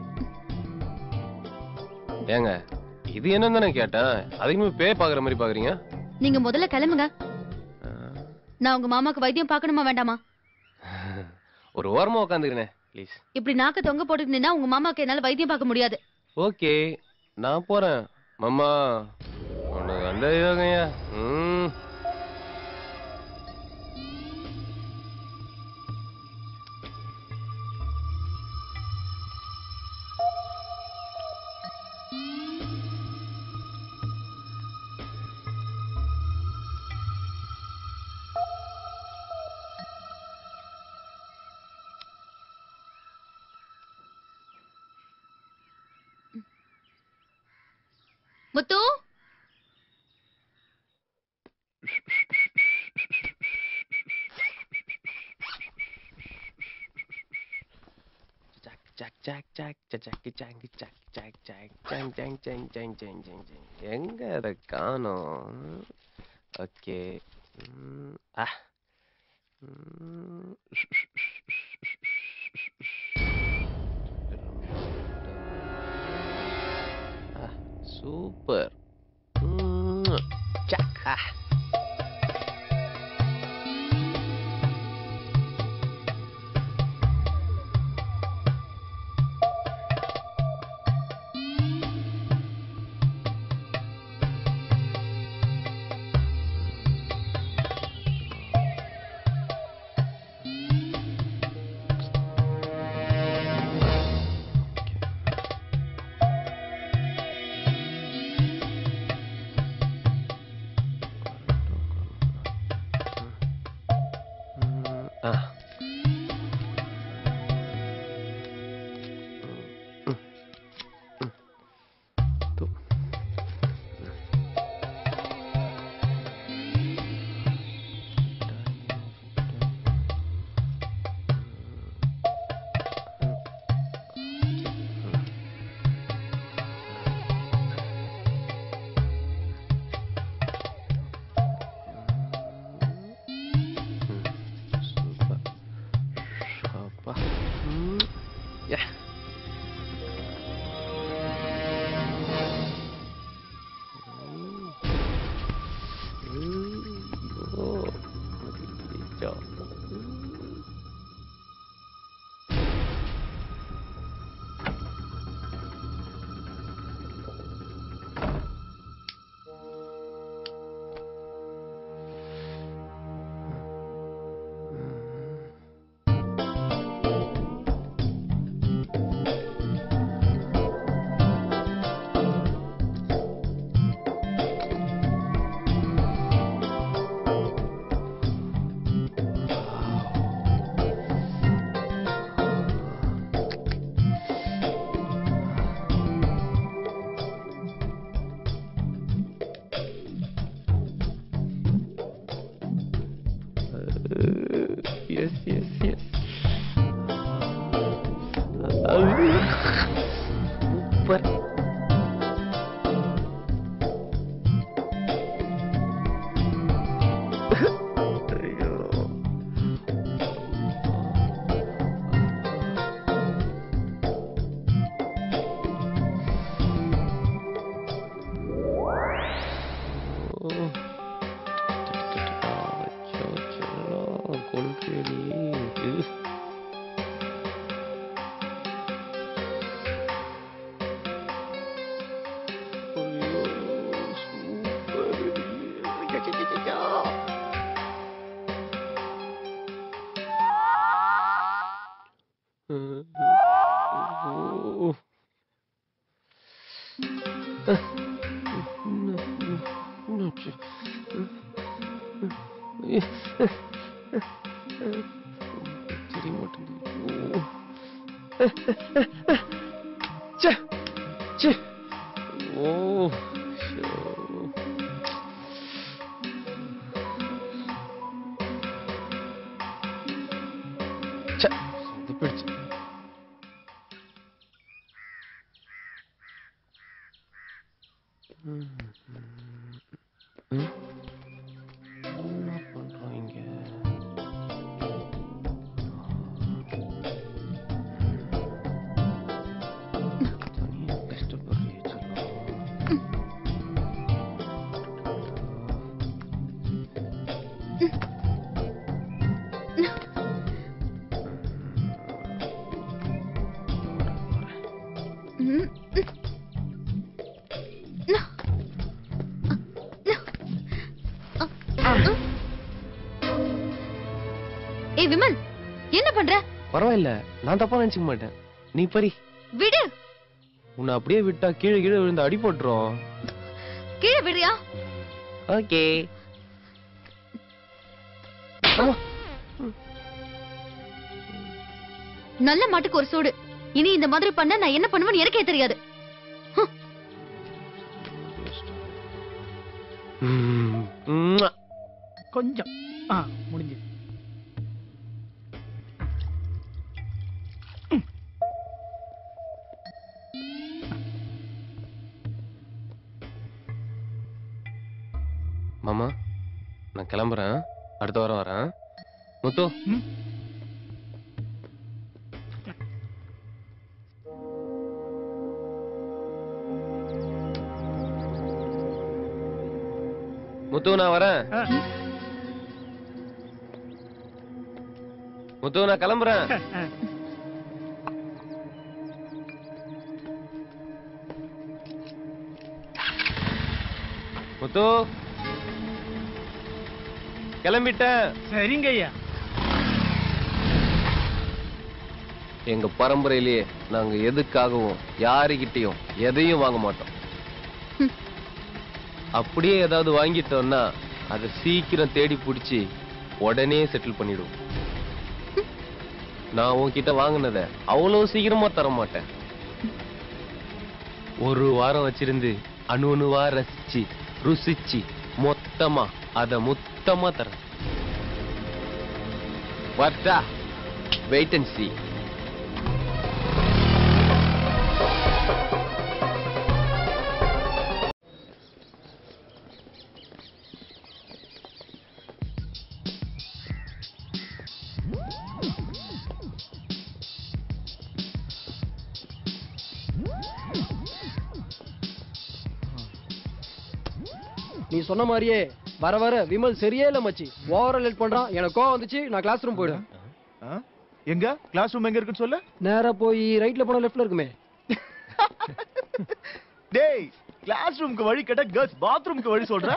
ஏங்க இது என்னன்னு தானே கேட்டேன் அதுக்குமே பே பாக்குற மாதிரி பாக்குறீங்க நீங்க முதல்ல கிளம்புங்க நான் உங்க மாமாக்கு வைத்தியம் பார்க்கணுமா வேண்டாமா ஒரு ஓரமா உட்காந்துக்கிறேன் ப்ளீஸ் இப்படி நாக்க தொங்க போட்டுட்டு நின்னா உங்க மாமாக்கு என்னால வைத்தியம் பார்க்க முடியாது ஓகே நான் போறேன் மாமா உனக்கு அந்த யோகையா ம் முத்து Jack, Jack, Jack, Jack, Jack, Jack, Jack, Jack, Jack, Jang, Jang, Jang, Jang, Jang, Jang, Jang. எங்க அதை காணோம் ஓகே ஆ ம். ஆ, சூப்பர் ம். ஜாக் ஆ ஆ அப்பா ம். யா ஓ ஐயோ. yes yes yes தெரிய மாட்டேங்குது ச்சே ச்சே ஓ ஷோ. ச்சே சொதப்பிடுச்சு ம். என்ன பண்றோம் இங்க தனியா கஷ்டப்படுறியே செல்லம். ம். ஏய் விமல் என்ன பண்ற பரவாயில்ல நான் தப்பா நினைச்சுக்க மாட்டேன் நீ பரி விடு உன்னை அப்படியே விட்டா கீழே கீழே விழுந்து அடிபட்டுரும் கீழே விடுறியா ஓகே நல்ல மாட்டுக்கு ஒரு சூடு இனி இந்த மாதிரி பண்ண நான் என்ன பண்ணுவேன்னு எனக்கே தெரியாது கொஞ்சம் ஆ முடிஞ்சு மாமா நான் கிளம்புறேன் அடுத்த வாரம் வரேன் முத்து முத்து நான் வரேன் முத்து நான் கிளம்புறேன் முத்து கிளம்பிட்டேன் சரிங்க ஐயா எங்க பரம்பரையிலேயே நாங்க எதுக்காகவும் யாருகிட்டயும் எதையும் வாங்க மாட்டோம் அப்படியே ஏதாவது வாங்கிட்டோம்னா அதை சீக்கிரம் தேடி பிடிச்சி உடனே செட்டில் பண்ணிடுவோம் நான் உன்கிட்ட வாங்கினத அவ்வளவு சீக்கிரமா தர மாட்டேன் ஒரு வாரம் வச்சிருந்து அணு அணுவா ரசிச்சு ருசிச்சு மொத்தமா அத மொத்தமா தரேன் வர்த்தா வெயிட் அண்ட் see நீ சொன்ன மாதிரியே வர வர விமல் சரியே இல்ல மச்சி ஓவரா லேட் பண்றான் எனக்கு கோவம் வந்துச்சு நான் கிளாஸ் ரூம் போயிடுவேன் எங்க கிளாஸ் ரூம் எங்க இருக்குன்னு சொல்லு நேரா போய் ரைட்ல போனா லெஃப்ட்ல இருக்குமே டேய் கிளாஸ் ரூமுக்கு வழி கேட்டா கேர்ள்ஸ் பாத்ரூமுக்கு வழி சொல்ற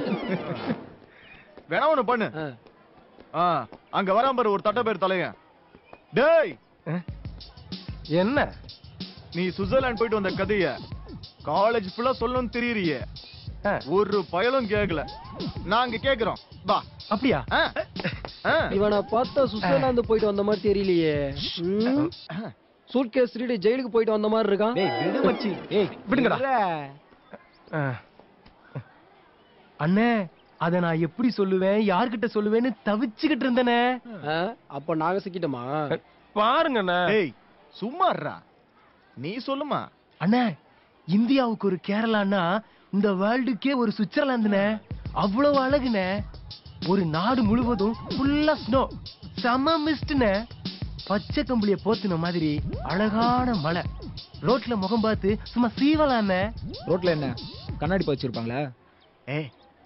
வேணா ஒண்ணு பண்ணு ஆ அங்க வராம பாரு ஒரு தட்ட பேர் தலையன் டேய் என்ன நீ சுவிட்சர்லாந்து போயிட்டு வந்த கதைய காலேஜ் ஃபுல்லா சொல்லணும்னு தெரியறியே ஒரு பயலும் கேக்கல நாங்க கேக்குறோம் வா அப்படியா இவனை பார்த்தா சுவிட்சர்லாந்து போயிட்டு வந்த மாதிரி தெரியலையே சூட் கேஸ் திருடி ஜெயிலுக்கு போயிட்டு வந்த மாதிரி இருக்கான் டேய் விடு மச்சி ஏய் விடுங்கடா ஆ. அண்ணே அத நான் எப்படி சொல்லுவேன் யார்கிட்ட சொல்லுவேன்னு தவிச்சுக்கிட்டு இருந்தேனே ஆ, அப்ப நாங்க சிக்கிட்டோமா பாருங்கண்ணே ஏய் சும்மா இருடா. நீ சொல்லுமா அண்ணே இந்தியாவுக்கு ஒரு கேரளான்னா இந்த வேர்ல்டுக்கே ஒரு சுவிட்சர்லாந்துனே அவ்வளவு அழகுனே ஒரு நாடு முழுவதும் ஃபுல்லா ஸ்னோ செம மிஸ்ட்னே பச்சை கம்பளிய போத்துன மாதிரி அழகான மலை ரோட்ல முகம் பார்த்து சும்மா சீவலாமே ரோட்ல என்ன கண்ணாடி வச்சிருப்பாங்களா ஏ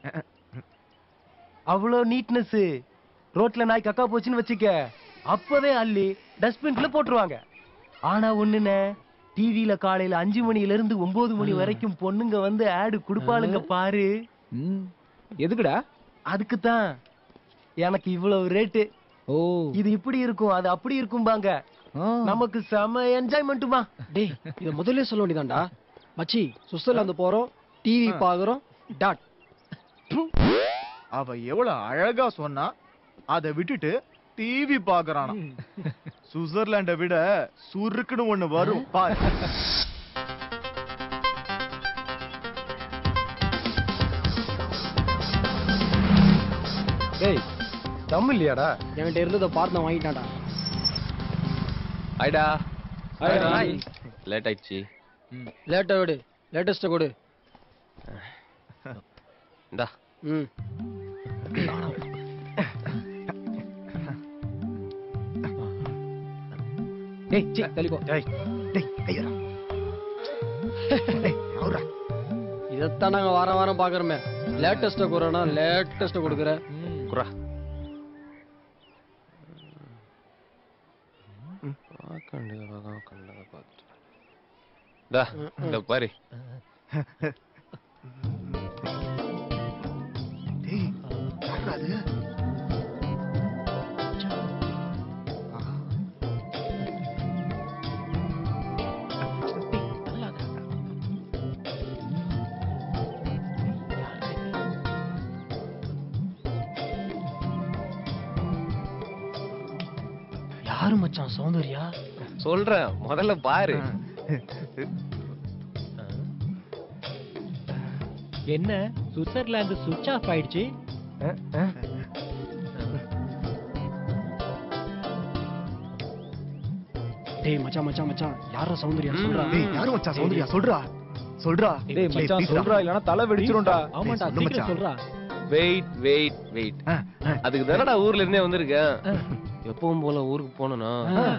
அவ்வளோ நீட்னஸ் ரோட்ல நாய் கக்கா போச்சுன்னு வச்சுக்க அப்பவே அள்ளி டஸ்ட்பின்ல போட்டுருவாங்க ஆனா ஒண்ணுனே டிவில காலையில அஞ்சு மணில இருந்து ஒன்பது மணி வரைக்கும் பொண்ணுங்க வந்து ஆடு குடுப்பாளுங்க பாரு எதுக்குடா அதுக்கு தான் எனக்கு இவ்வளவு ரேட்டு ஓ இது இப்படி இருக்கும் அது அப்படி இருக்கும்பாங்க நமக்கு செம என்ஜாய்மெண்ட்டுமா டேய் இத முதல்ல சொல்ல வேண்டியதான்டா மச்சி சுவிட்சர்லாந்து போறோம் டிவி பாக்குறோம் டாட் அவ எவ்வளவு அழகா சொன்னா அதை விட்டுட்டு டிவி பாக்குறானா சுவிட்சர்லாண்ட விட சுருக்குன்னு ஒண்ணு வரும் பாரு டேய் தம் இல்லையாடா என்கிட்ட இருந்ததை பார்த்து வாங்கிட்டான்டா ஐடா ஹாய்டா. லேட் ஆயிடுச்சு லேட்டா விடு லேட்டஸ்ட கொடு இந்தா ம் டேய் சி தள்ளி போ டேய் டேய் ஐயரா இதைத்தான் நாங்க வாரம் வாரம் பாக்குறோமே லேட்டஸ்ட குறனா லேட்டஸ்ட கொடுக்குற குரா பார்க்கண்டு பார்க்கண்டு பார்த்து டா இந்த பாரு டேய் யாரா அது யாரு மச்சான் சௌந்தர்யா சொல்றேன் முதல்ல பாரு என்ன சுவிட்சர்லாந்து சுவிட்ச் ஆஃப் ஆயிடுச்சு டேய் மச்சான் மச்சான் மச்சான் யாரா சௌந்தர்யா சொல்றா டேய் யாரு மச்சான் சௌந்தர்யா சொல்றா சொல்றா டேய் மச்சான் please சொல்றா இல்லனா தலை வெடிச்சிரும்டா டேய், ஆமாடா சொல்லு சீக்கிரம் மச்சான். சொல்றா வெயிட் வெயிட் வெயிட் அதுக்கு தானடா ஊர்ல இருந்தே வந்திருக்கேன் எப்பவும் போல ஊருக்கு போனனா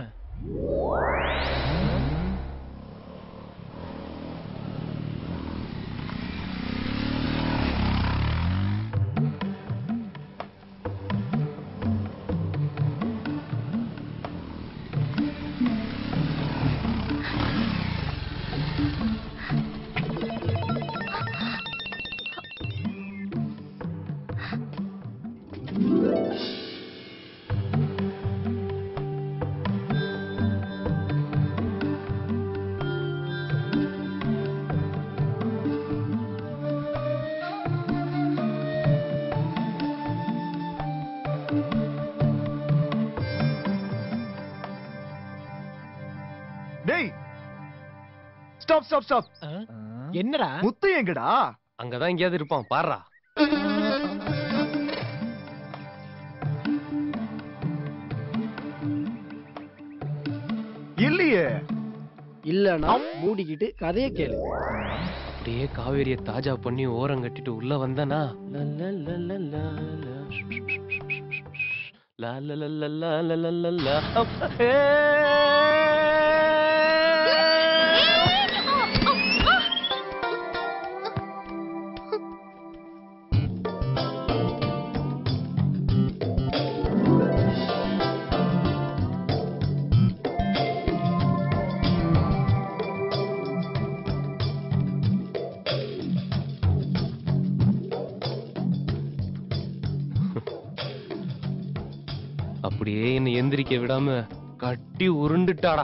டேய் ஸ்டாப் ஸ்டாப் ஸ்டாப் என்னடா முத்து எங்கடா அங்கதான் எங்கேயாவது இருப்பான் பாருடா இல்லையே இல்லனா மூடிக்கிட்டு கதையை கேளு அப்படியே காவேரிய தாஜா பண்ணி ஓரம் கட்டிட்டு உள்ள வந்தனா லா லா லா லா லா லா லா லா லா. ஏ. அப்படியே என்னை எந்திரிக்க விடாம கட்டி உருண்டுட்டாடா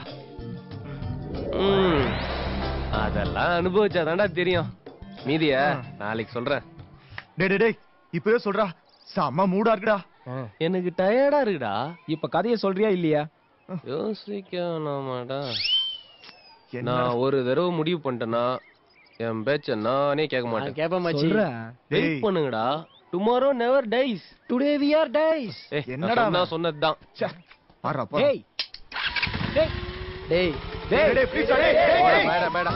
ம், அதெல்லாம் அனுபவிச்சாதான்டா தெரியும் மீதிய நாளைக்கு சொல்றேன் டேய் டேய் டேய் இப்பவே சொல்றா செம்ம மூடா இருக்குடா எனக்கு டயர்டா இருக்குடா இப்ப கதையை சொல்றியா இல்லையா யோசிக்கணுமாடா நான் ஒரு தடவை முடிவு பண்ணிட்டேன்னா என் பேச்ச நானே கேட்க மாட்டேன் கேப்ப மச்சி வெயிட் பண்ணுங்கடா tomorrow never dies today we are dies என்னடா நான் சொன்னதுதான் பாரா டேய் டேய் டேய் டேய் டேய் ப்ளீஸ் டேய் டேய் டேய் பேடா பேடா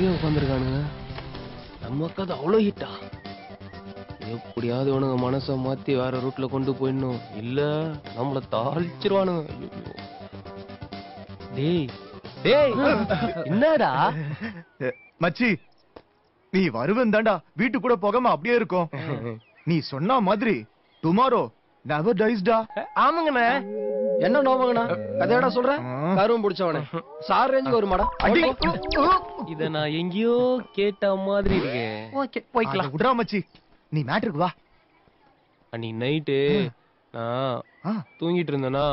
இங்கே உட்காந்துருக்கானுங்க நம்ம கதை அவ்வளோ ஹிட்டா எப்படியாவது இவனுங்க மனசை மாத்தி வேற ரூட்ல கொண்டு போயிடணும் இல்ல நம்மள தாளிச்சிருவானுங்க ஐயோ. டேய் டேய் என்னடா மச்சி நீ வருவன் தாண்டா வீட்டு கூட போகாம அப்படியே இருக்கும் நீ சொன்ன மாதிரி டுமாரோ நெவர் டைஸ்டா ஆமாங்கண்ணே என்ன நோமங்கண்ணா கதையடா சொல்ற கருவம் பிடிச்சவனே சார் ரேஞ்சுக்கு வருமாடா இத நான் எங்கேயோ கேட்ட மாதிரி இருக்கே ஓகே அட விட்றா மச்சி நீ மேட்ருக்கு வா அன்னைக்கு நைட்டு நான் தூங்கிட்டு இருந்தேனா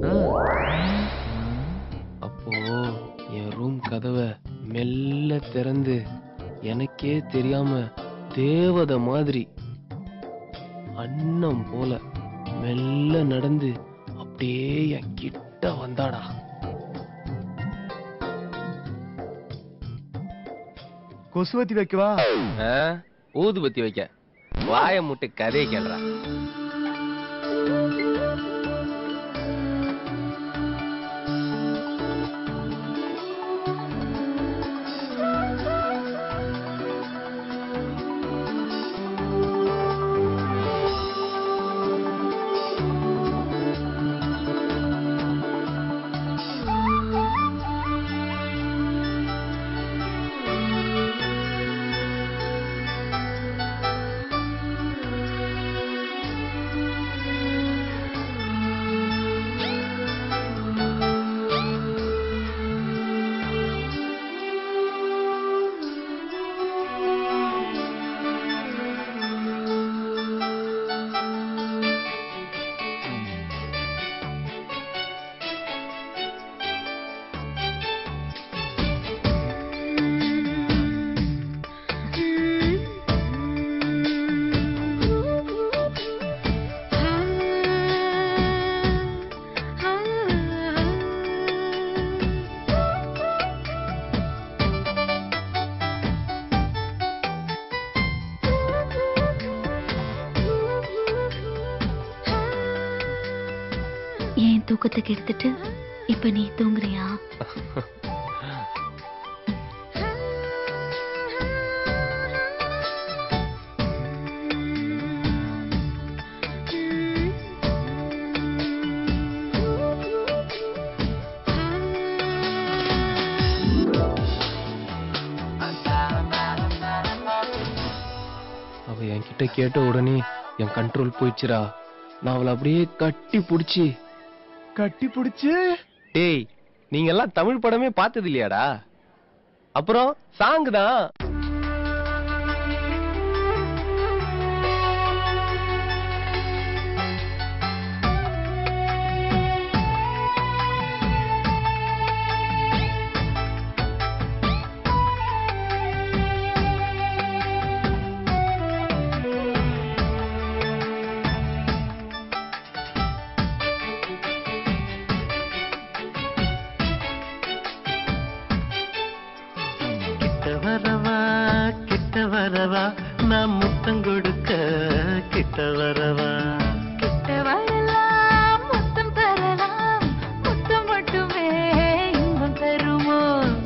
அப்போ என் ரூம் கதவை மெல்ல திறந்து எனக்கே தெரியாம தேவதை மாதிரி அன்னம் போல மெல்ல நடந்து அப்படியே என் கிட்ட வந்தாடா கொசுவத்தி வைக்கவா ஆ? ஊதுபத்தி வைக்க வாய முட்டு கதையை கேள்றா ஏன் தூக்கத்துக்கு எடுத்துட்டு இப்ப நீ தூங்குறியா அவ என்கிட்ட கேட்ட உடனே என் கண்ட்ரோல் போயிடுச்சுடா நான் அவளை அப்படியே கட்டி புடிச்சு கட்டி புடிச்சு டேய் நீங்க எல்லாம் தமிழ் படமே பார்த்தது இல்லையாடா அப்புறம் சாங் தான் கிட்ட வரவா கிட்ட வரவா நான் முத்தம் கொடுக்க கிட்ட வரவா கிட்ட வரலாம் முத்தம் தரலாம் முத்தம் மட்டுமே இன்பம் தருமோ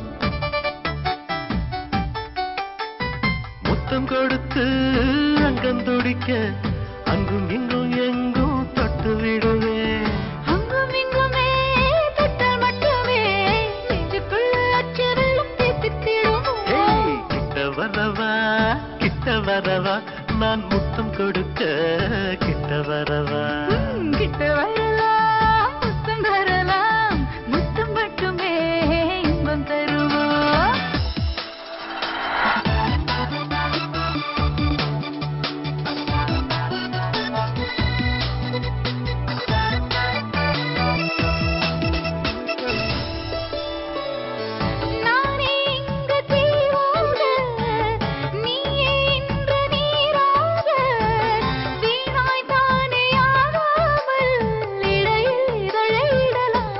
முத்தம் கொடுத்து அங்கம் துடிக்க அங்கும் இங்கும் எங்கும் தொட்டு விடுவேன் அங்கும் இங்குமே தொட்டால் மட்டுமே நெஞ்சுக்குள்ள அச்சரலும் தேத்தித்திடுமோ ஏய், கிட்ட வரவா கிட்ட வரவா நான் முத்தம் கொடுக்க கிட்ட வரவா கிட்ட வரலாம் முத்தம் தரலாம் முத்தம் மட்டுமே இன்பம் தருமோ நானே இங்கு தீவாக நீயே இன்று நீராக வீணாய் தானே ஆகாமல் இடையில் இதழிடலாம்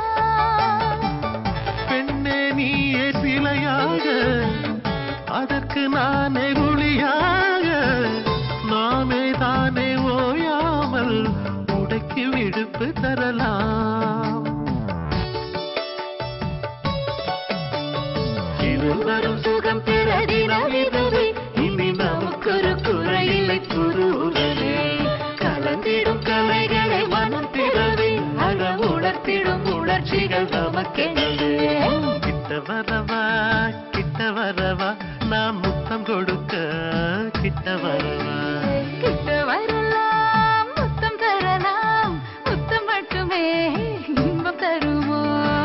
பெண்ணே நீயே சிலையாக அதற்கு நானே ஒளியாக நானே தானே ஓயாமல் உடைக்கு விடுப்பு தரலாம் தினம் வரும் சுகம் பெற தினம் இதுவே இனி நமக்கொரு குறையில்லை புது உறவே கலந்திடும் கலைகளை மனம் பிறவே அக உணர்த்திடும் உணர்ச்சிகள் நமக்கெனவே கிட்ட வரவா கிட்ட வரவா நான் முத்தம் கொடுக்க கிட்ட வரவா கிட்ட வரலாம் முத்தம் தரலாம் முத்தம் மட்டுமே இன்பம் தருமோ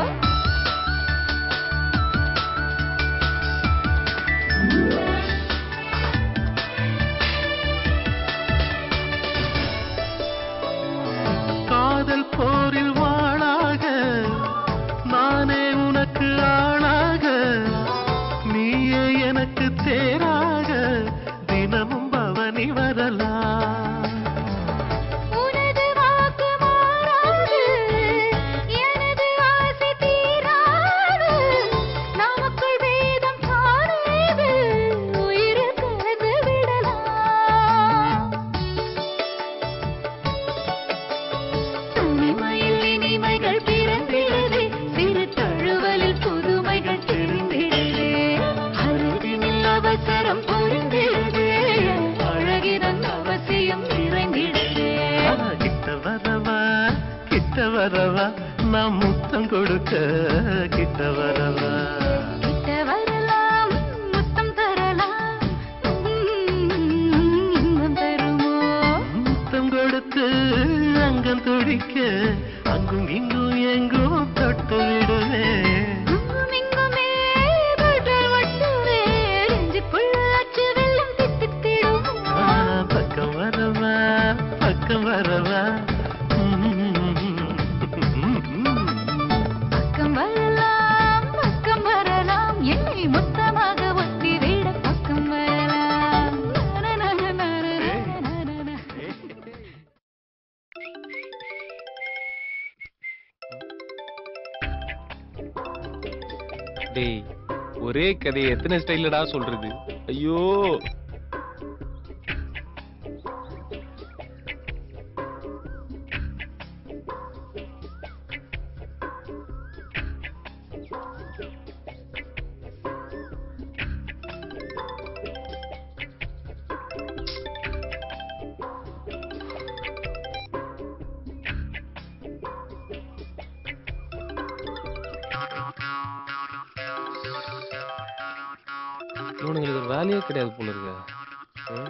காதல் போரில் வாழாக நானே உனக்கு ஆளாக நீயே எனக்கு தேராக தினமும் பவனி வரலாம் உனது வாக்கு மாறாது எனது ஆசை தீராது நமக்குள் வேதம் சாரேது உயிரில் கலந்து விடலாம் தனிமையில் இனிமைகள் பிறந்திடவே சிறு தழுவலில் புதுமைகள் தெரிந்திடவே அருகினில் அவசரம் புரிந்திடவே அழகிதன் அவசியம் நிறைந்திடவே கிட்ட வரவா கிட்ட வரவா நான் முத்தம் கொடுக்க கிட்ட வரவா கிட்ட வரலாம் முத்தம் தரலாம் இன்பம் தருமோ முத்தம் கொடுத்து அங்கம் துடிக்க அங்கும் இங்கும் எங்கும் தொட்டு விடுவேன் அங்கும் இங்குமே தொட்டால் மட்டுமே நெஞ்சுக்குள் அச்சு வெள்ளம் தித்தித்திடும் ஆ, பக்கம் வரவா பக்கம் வரவா பக்கம் வரலாம் பக்கம் வரலாம் என்னை மொத்தமாக ஒத்தி விட பக்கம் வரலாம் டேய் ஒரே கதையை எத்தனை ஸ்டைல்லடா சொல்றது ஐயோ இவனுங்களுக்கு ஒரு வேலையே கிடையாது போல இருக்கு ம்.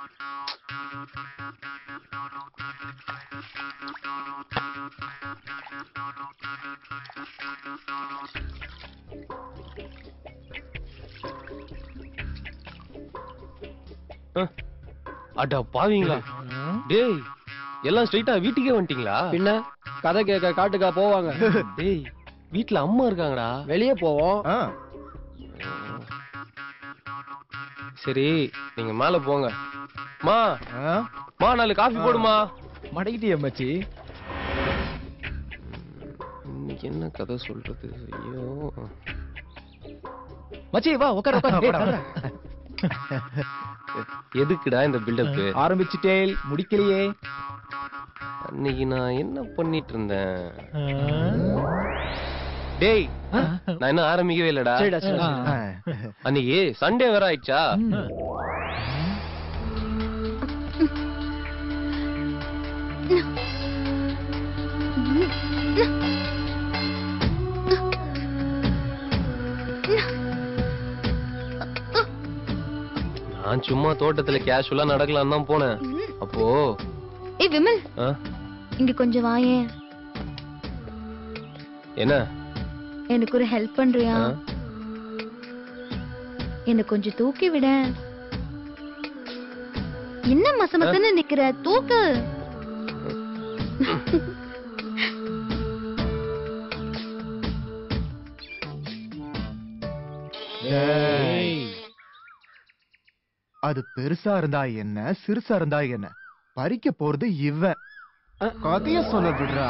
அஹ். அடா பாவீங்களா டேய் எல்லாம் ஸ்ட்ரைட்டா வீட்டுக்கே வந்துட்டீங்களா பின்ன கதை கேட்க காட்டுக்கா போவாங்க டேய் வீட்ல அம்மா இருக்காங்கடா வெளியே போவோம் சரி நீங்க மேல போங்க மா மா நாலு காஃபி போடுமா மடக்கிட்டிய மச்சி இன்னைக்கு என்ன கதை சொல்றது ஐயோ மச்சி வா உட்கார உட்கார டேய், தர்றேன். எதுக்குடா இந்த பில்டப் ஆரம்பிச்சிட்டேல் முடிக்கலையே அன்னைக்கு நான் என்ன பண்ணிட்டு இருந்தேன் டேய் நான் இன்னும் ஆரம்பிக்கவே இல்லடா சரிடா, சரிடா, சரிடா. அன்னைக்கு சண்டே வேற ஆயிடுச்சா நான் சும்மா தோட்டத்துல கேஷுவலா நடக்கலாம் தான் போனேன் அப்போ ஏய் விமல் ஆ, இங்க கொஞ்சம் வாயேன் என்ன எனக்கு ஒரு ஹெல்ப் பண்றியா ஆ? என்ன கொஞ்சம் தூக்கி விட என்ன மச மசன்னு நிக்கிற தூக்கு அது பெருசா இருந்தா என்ன சிறுசா இருந்தா என்ன பறிக்க போறது இவன் கதைய சொல்ல விடுறா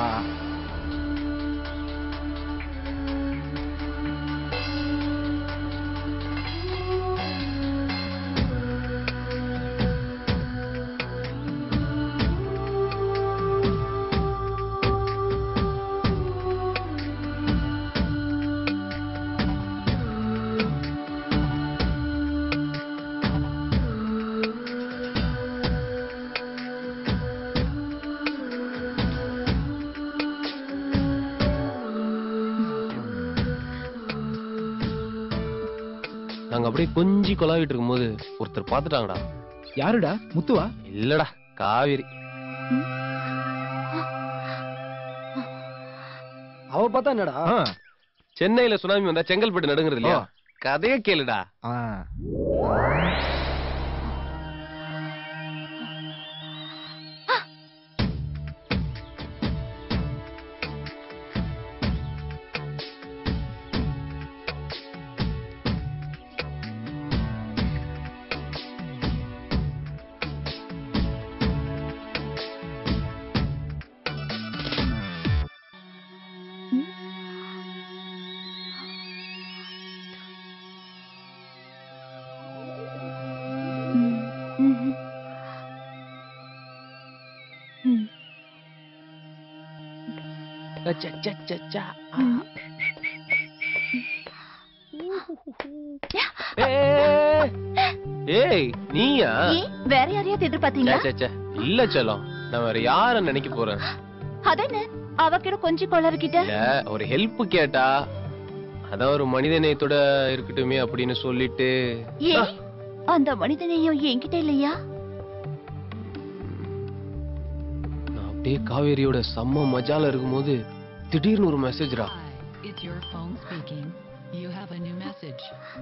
நாங்க அப்படியே கொஞ்சி கொலாவிட்டு இருக்கும்போது ஒருத்தர் பாத்துட்டாங்கடா யாருடா முத்துவா இல்லடா காவேரி அவ பார்த்தா என்னடா சென்னையில சுனாமி வந்தா செங்கல்பட்டு நடுங்குறது இல்லையா கதையே கேளுடா ஏய் நீயா ஏன் வேற யாரையாவது எதிர்பார்த்தீங்களா ச்சே, ச்சே, ச்சே. இல்ல செல்லம் நான் வேற யார நினைக்க போறேன் அதென்ன அவகிட்ட கொஞ்சம் கொளறுக்கிட்ட இல்ல ஒரு ஹெல்ப் கேட்டா அதான் ஒரு மனித நேயத்தோட இருக்கட்டுமே அப்படின்னு சொல்லிட்டு ஏன் அந்த மனிதனையும் என்கிட்ட இல்லையா நான் அப்படியே காவேரியோட செம்ம மஜால இருக்கும்போது திடீர்னு ஒரு மெசேஜ்ரா It's your phone speaking. You have a new message.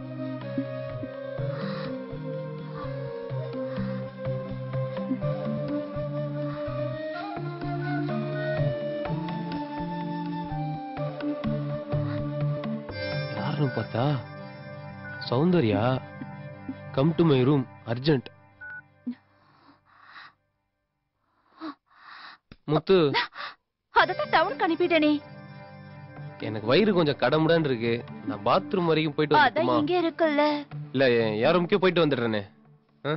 யாருன்னு பார்த்தா Soundarya come to my room urgent Muthu அதத்தான் டவுனுக்கு அனுப்பிட்டேனே எனக்கு வயிறு கொஞ்சம் கடமுடான்னு இருக்கு நான் பாத்ரூம் வரைக்கும் போயிட்டு அதான் வந்துட்டுமா இங்க இருக்குல்ல இல்ல யார் முக்கியம் போயிட்டு வந்துடுறேனே ஆ?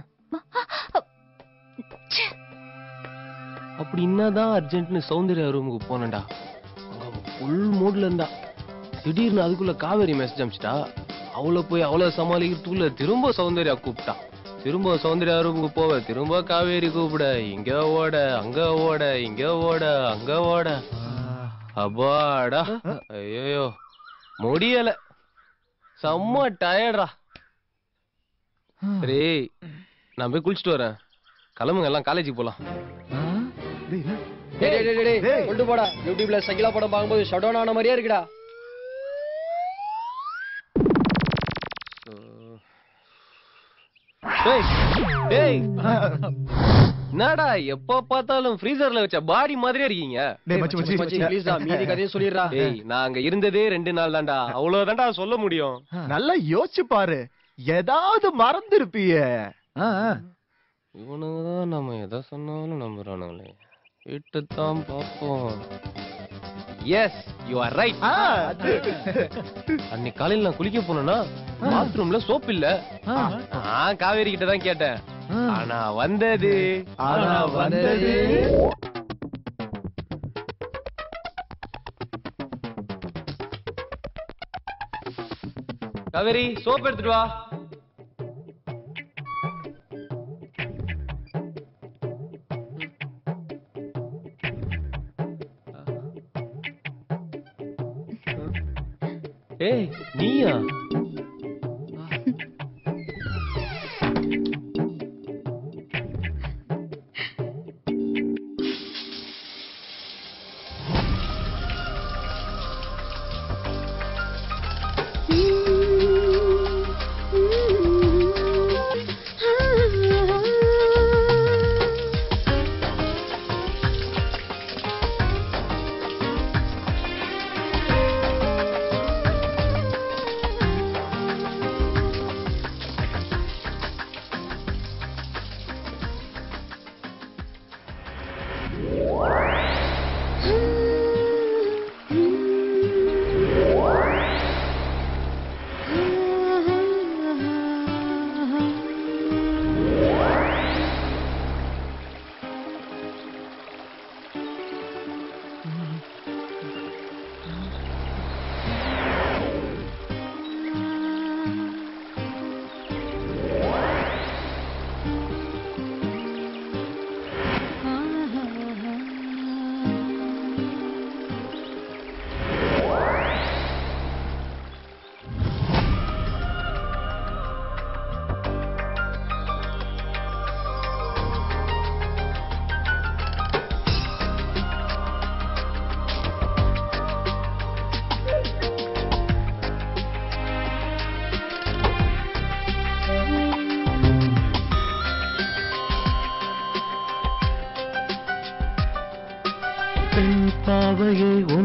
அப்படி என்னதான் அர்ஜென்ட்னு சௌந்தர்யா ரூமுக்கு போனேன்டா ஃபுல் மூட்ல இருந்தா திடீர்னு அதுக்குள்ள காவேரி மெசேஜ் அனுப்பிச்சிட்டா அவளை போய் அவளை சமாளிக்கிறதுக்குள்ள திரும்ப சௌந்தர்யா கூப்பிட்டா திரும்ப சௌந்தர்யா ரூமுக்கு போவ திரும்ப காவேரி கூப்பிட இங்க ஓட அங்க ஓட இங்க ஓட அங்க ஓட அப்பாடா ஐயோ முடியல செம்ம டயர்டா சரி நான் போய் குளிச்சுட்டு வரேன் கிளம்புங்க எல்லாம் காலேஜுக்கு போலாம் டேய் டேய் டேய், டேய் டேய் கொண்டு போடா யூடியூப்ல சகிலா படம் பார்க்கும்போது ஷட் டவுன் ஆன மாதிரியே இருக்குடா டேய் டேய் என்னடா எப்ப பார்த்தாலும் ஃப்ரீசர்ல வச்ச பாடி மாதிரியே இருக்கீங்க டேய், மச்சி, மச்சி, மச்சி, please டா, மீதி கதையை சொல்லிடுறா. டேய் நான் அங்க இருந்ததே ரெண்டு நாள் தான்டா அவ்வளவுதான்டா சொல்ல முடியும் நல்லா யோசிச்சு பாரு ஏதாவது மறந்துருப்பியே இவனுங்க தான் நம்ம எதை சொன்னாலும் நம்புறானுங்களே வீட்டு தான் பார்ப்போம் எஸ் யூ ஆர் ரைட் அன்னைக்கு காலையில நான் குளிக்க போனேன்னா பாத்ரூம்ல சோப் இல்ல நான் காவேரி கிட்ட தான் கேட்டேன் ஆனா வந்தது ஆனா வந்தது காவேரி சோப் எடுத்துட்டு வா ஏய் நீயா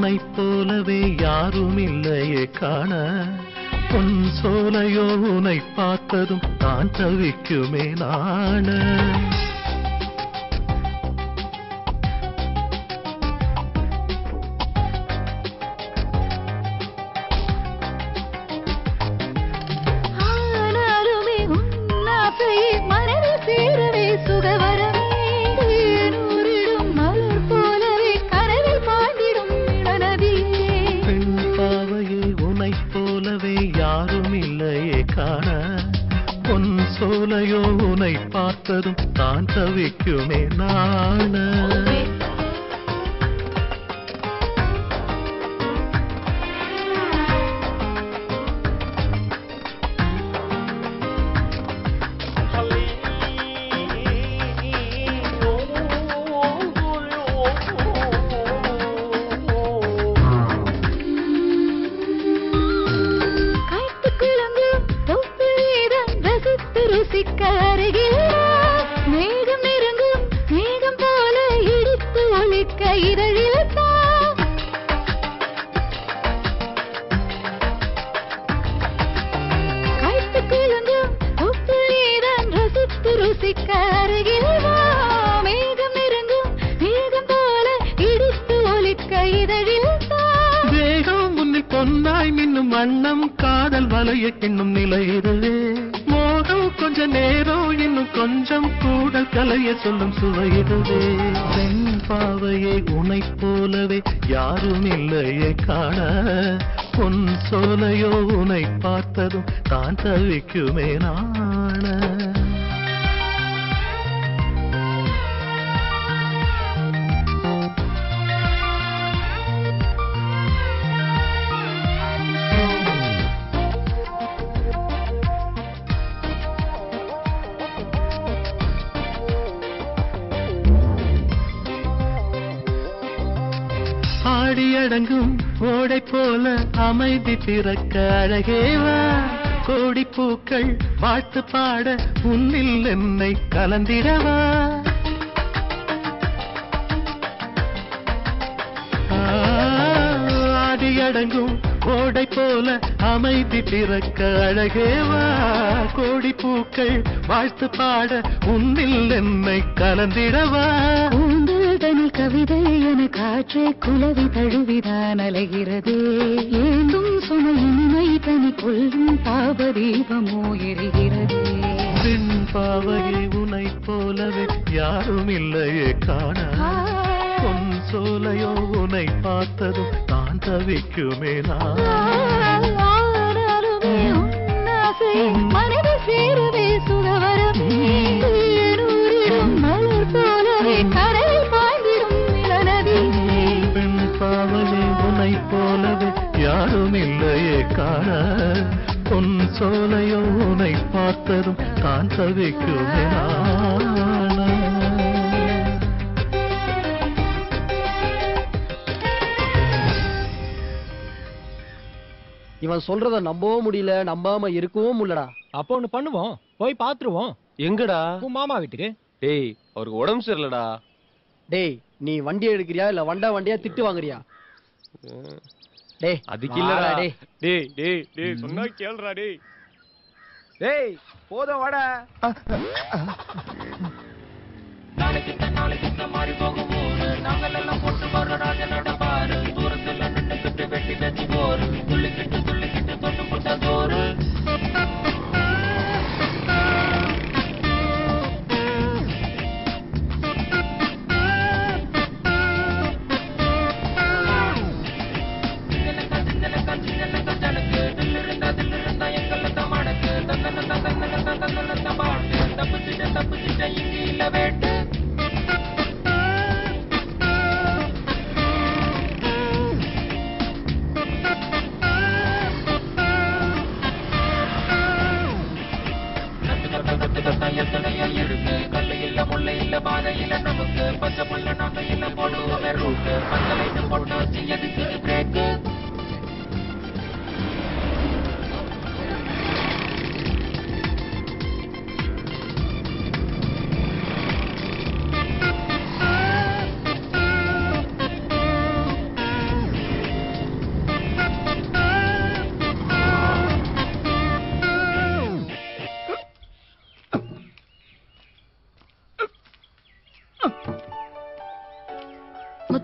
உனைப் போலவே யாரும் இல்லையே காண பொன் சோலையோ உனை பார்த்ததும் தான் தவிக்குமே நாண ஆனாலுமே உன்னாசை மனதில் சேரவே சுகவரமே தேனூரிடும் மலர் போலவே கனவில் பாண்டிடும் இளநதியே பெண் பாவையே உனைப் போலவே யாரும் இல்லையே காண பொன் சோலையோ உனை பார்த்ததும் தான் தவிக்குமே நாண காட்டுக்குளங்கும் தொப்பிலீதம் ரசித்து ருசிக்க அருகில் வா. மேகம் நெருங்கும் மேகம் போல இடித்து ஒழிக்க இதழில் தா. காட்டுக்குளங்கும் தொப்பிலீதம் ரசித்து ருசிக்க அருகில் வா. மேகம் நெருங்கும் மேகம் போல இடித்து ஒழிக்க இதழில் தா. தேகம் முன்னில் பொன்னாய் மின்னும் வண்ணம் காதல் வலைய கிண்ணும் நிலை இதுவே மோகம் கொஞ்ச நேரம் இன்னும் கொஞ்சம் கூட கலைய சொல்லும் சுவை இதுவே பெண் பாவையே உனைப் போலவே யாரும் இல்லையே காண பொன் சோலையோ உனை பார்த்ததும் தான் தவிக்குமே நாண ஆடியடங்கும் ஓடை போல அமைதி பிறக்க அழகேவா கோடி பூக்கள் வாழ்த்து பாட உன்னில் என்னை கலந்திடவா ஆ, ஆடியடங்கும் ஓடை போல அமைதி பிறக்க அழகேவா கோடி பூக்கள் வாழ்த்து பாட உன்னில் என்னை கலந்திடவா பூந்ததனில் கவிதை என காற்றை குலவி தழுவிதான் அலைகிறது ஏந்தும் சுமை இனிமை தனி கொள்ளும் தாபதீபமோ எரிகிறது பெண் பாவையை உனைப் போலவே யாரும் இல்லையே காண பொன் சோலையோ உனை பார்த்ததும் தான் தவிக்குமே நான் ஆனாலுமே உன்னாசை மனதில் சேரவே சுகவரமே தேனூரிடும் மலர் போலவே கரையில் பாய்ந்திடும் இளநதியே பெண் பாவையை உனைப் போலவே யாரும் இல்லையே காண பொன் சோலையோ உனை பார்த்ததும் தான் தவிக்குமே நான் இவன் சொல்றத நம்பவும் முடியல நம்பாம இருக்கவும் முடியலடா அப்போ ஒண்ணு பண்ணுவோம் போய் பாத்துருவோம் எங்கடா உன் மாமா வீட்டுக்கு டேய் அவருக்கு உடம்பு சரியில்லடா டேய் நீ வண்டி எடுக்கிறியா இல்ல வண்டா வண்டியா திட்டு வாங்குறியா டேய் அதுக்கு வாடா இல்லடா டேய் டேய் டேய் டேய் சொன்னா கேளுடா டேய் டேய் போதும் வாடா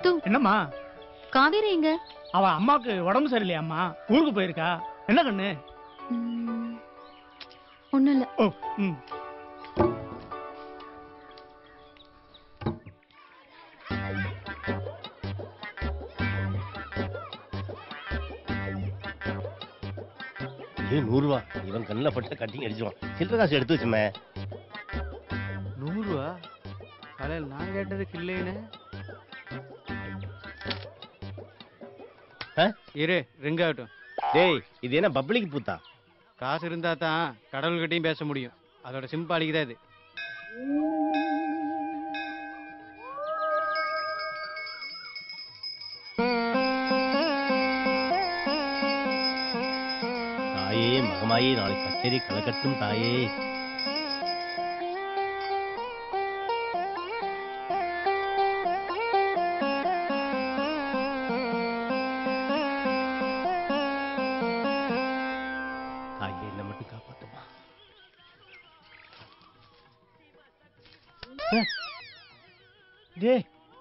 முத்து என்னம்மா காவேரி எங்க அவ அம்மாக்கு உடம்பு சரியில்லையாம்மா ஊருக்கு போயிருக்கா என்ன கண்ணு ஒண்ணும் இல்ல ஓ ம் இது நூறு ரூபா இவன் கண்ணில் பட்டு கட்டிங் அடிச்சிருவான் சில்லற காசு எடுத்து வச்சுமே நூறுரூவா காலையில் நான் கேட்டதுக்கு இல்லைன்னு இரு ரிங் ஆகட்டும் டேய் இது என்ன பப்ளிக் பூத்தா காசு இருந்தா தான் கடவுள்கிட்டயும் பேச முடியும் அதோட சிம்பாலிக்கு தான் இது தாயே மகமாயே நாளை கச்சேரி கலக்கட்டும் தாயே தாயே என்ன மட்டும் காப்பாத்துமா டேய்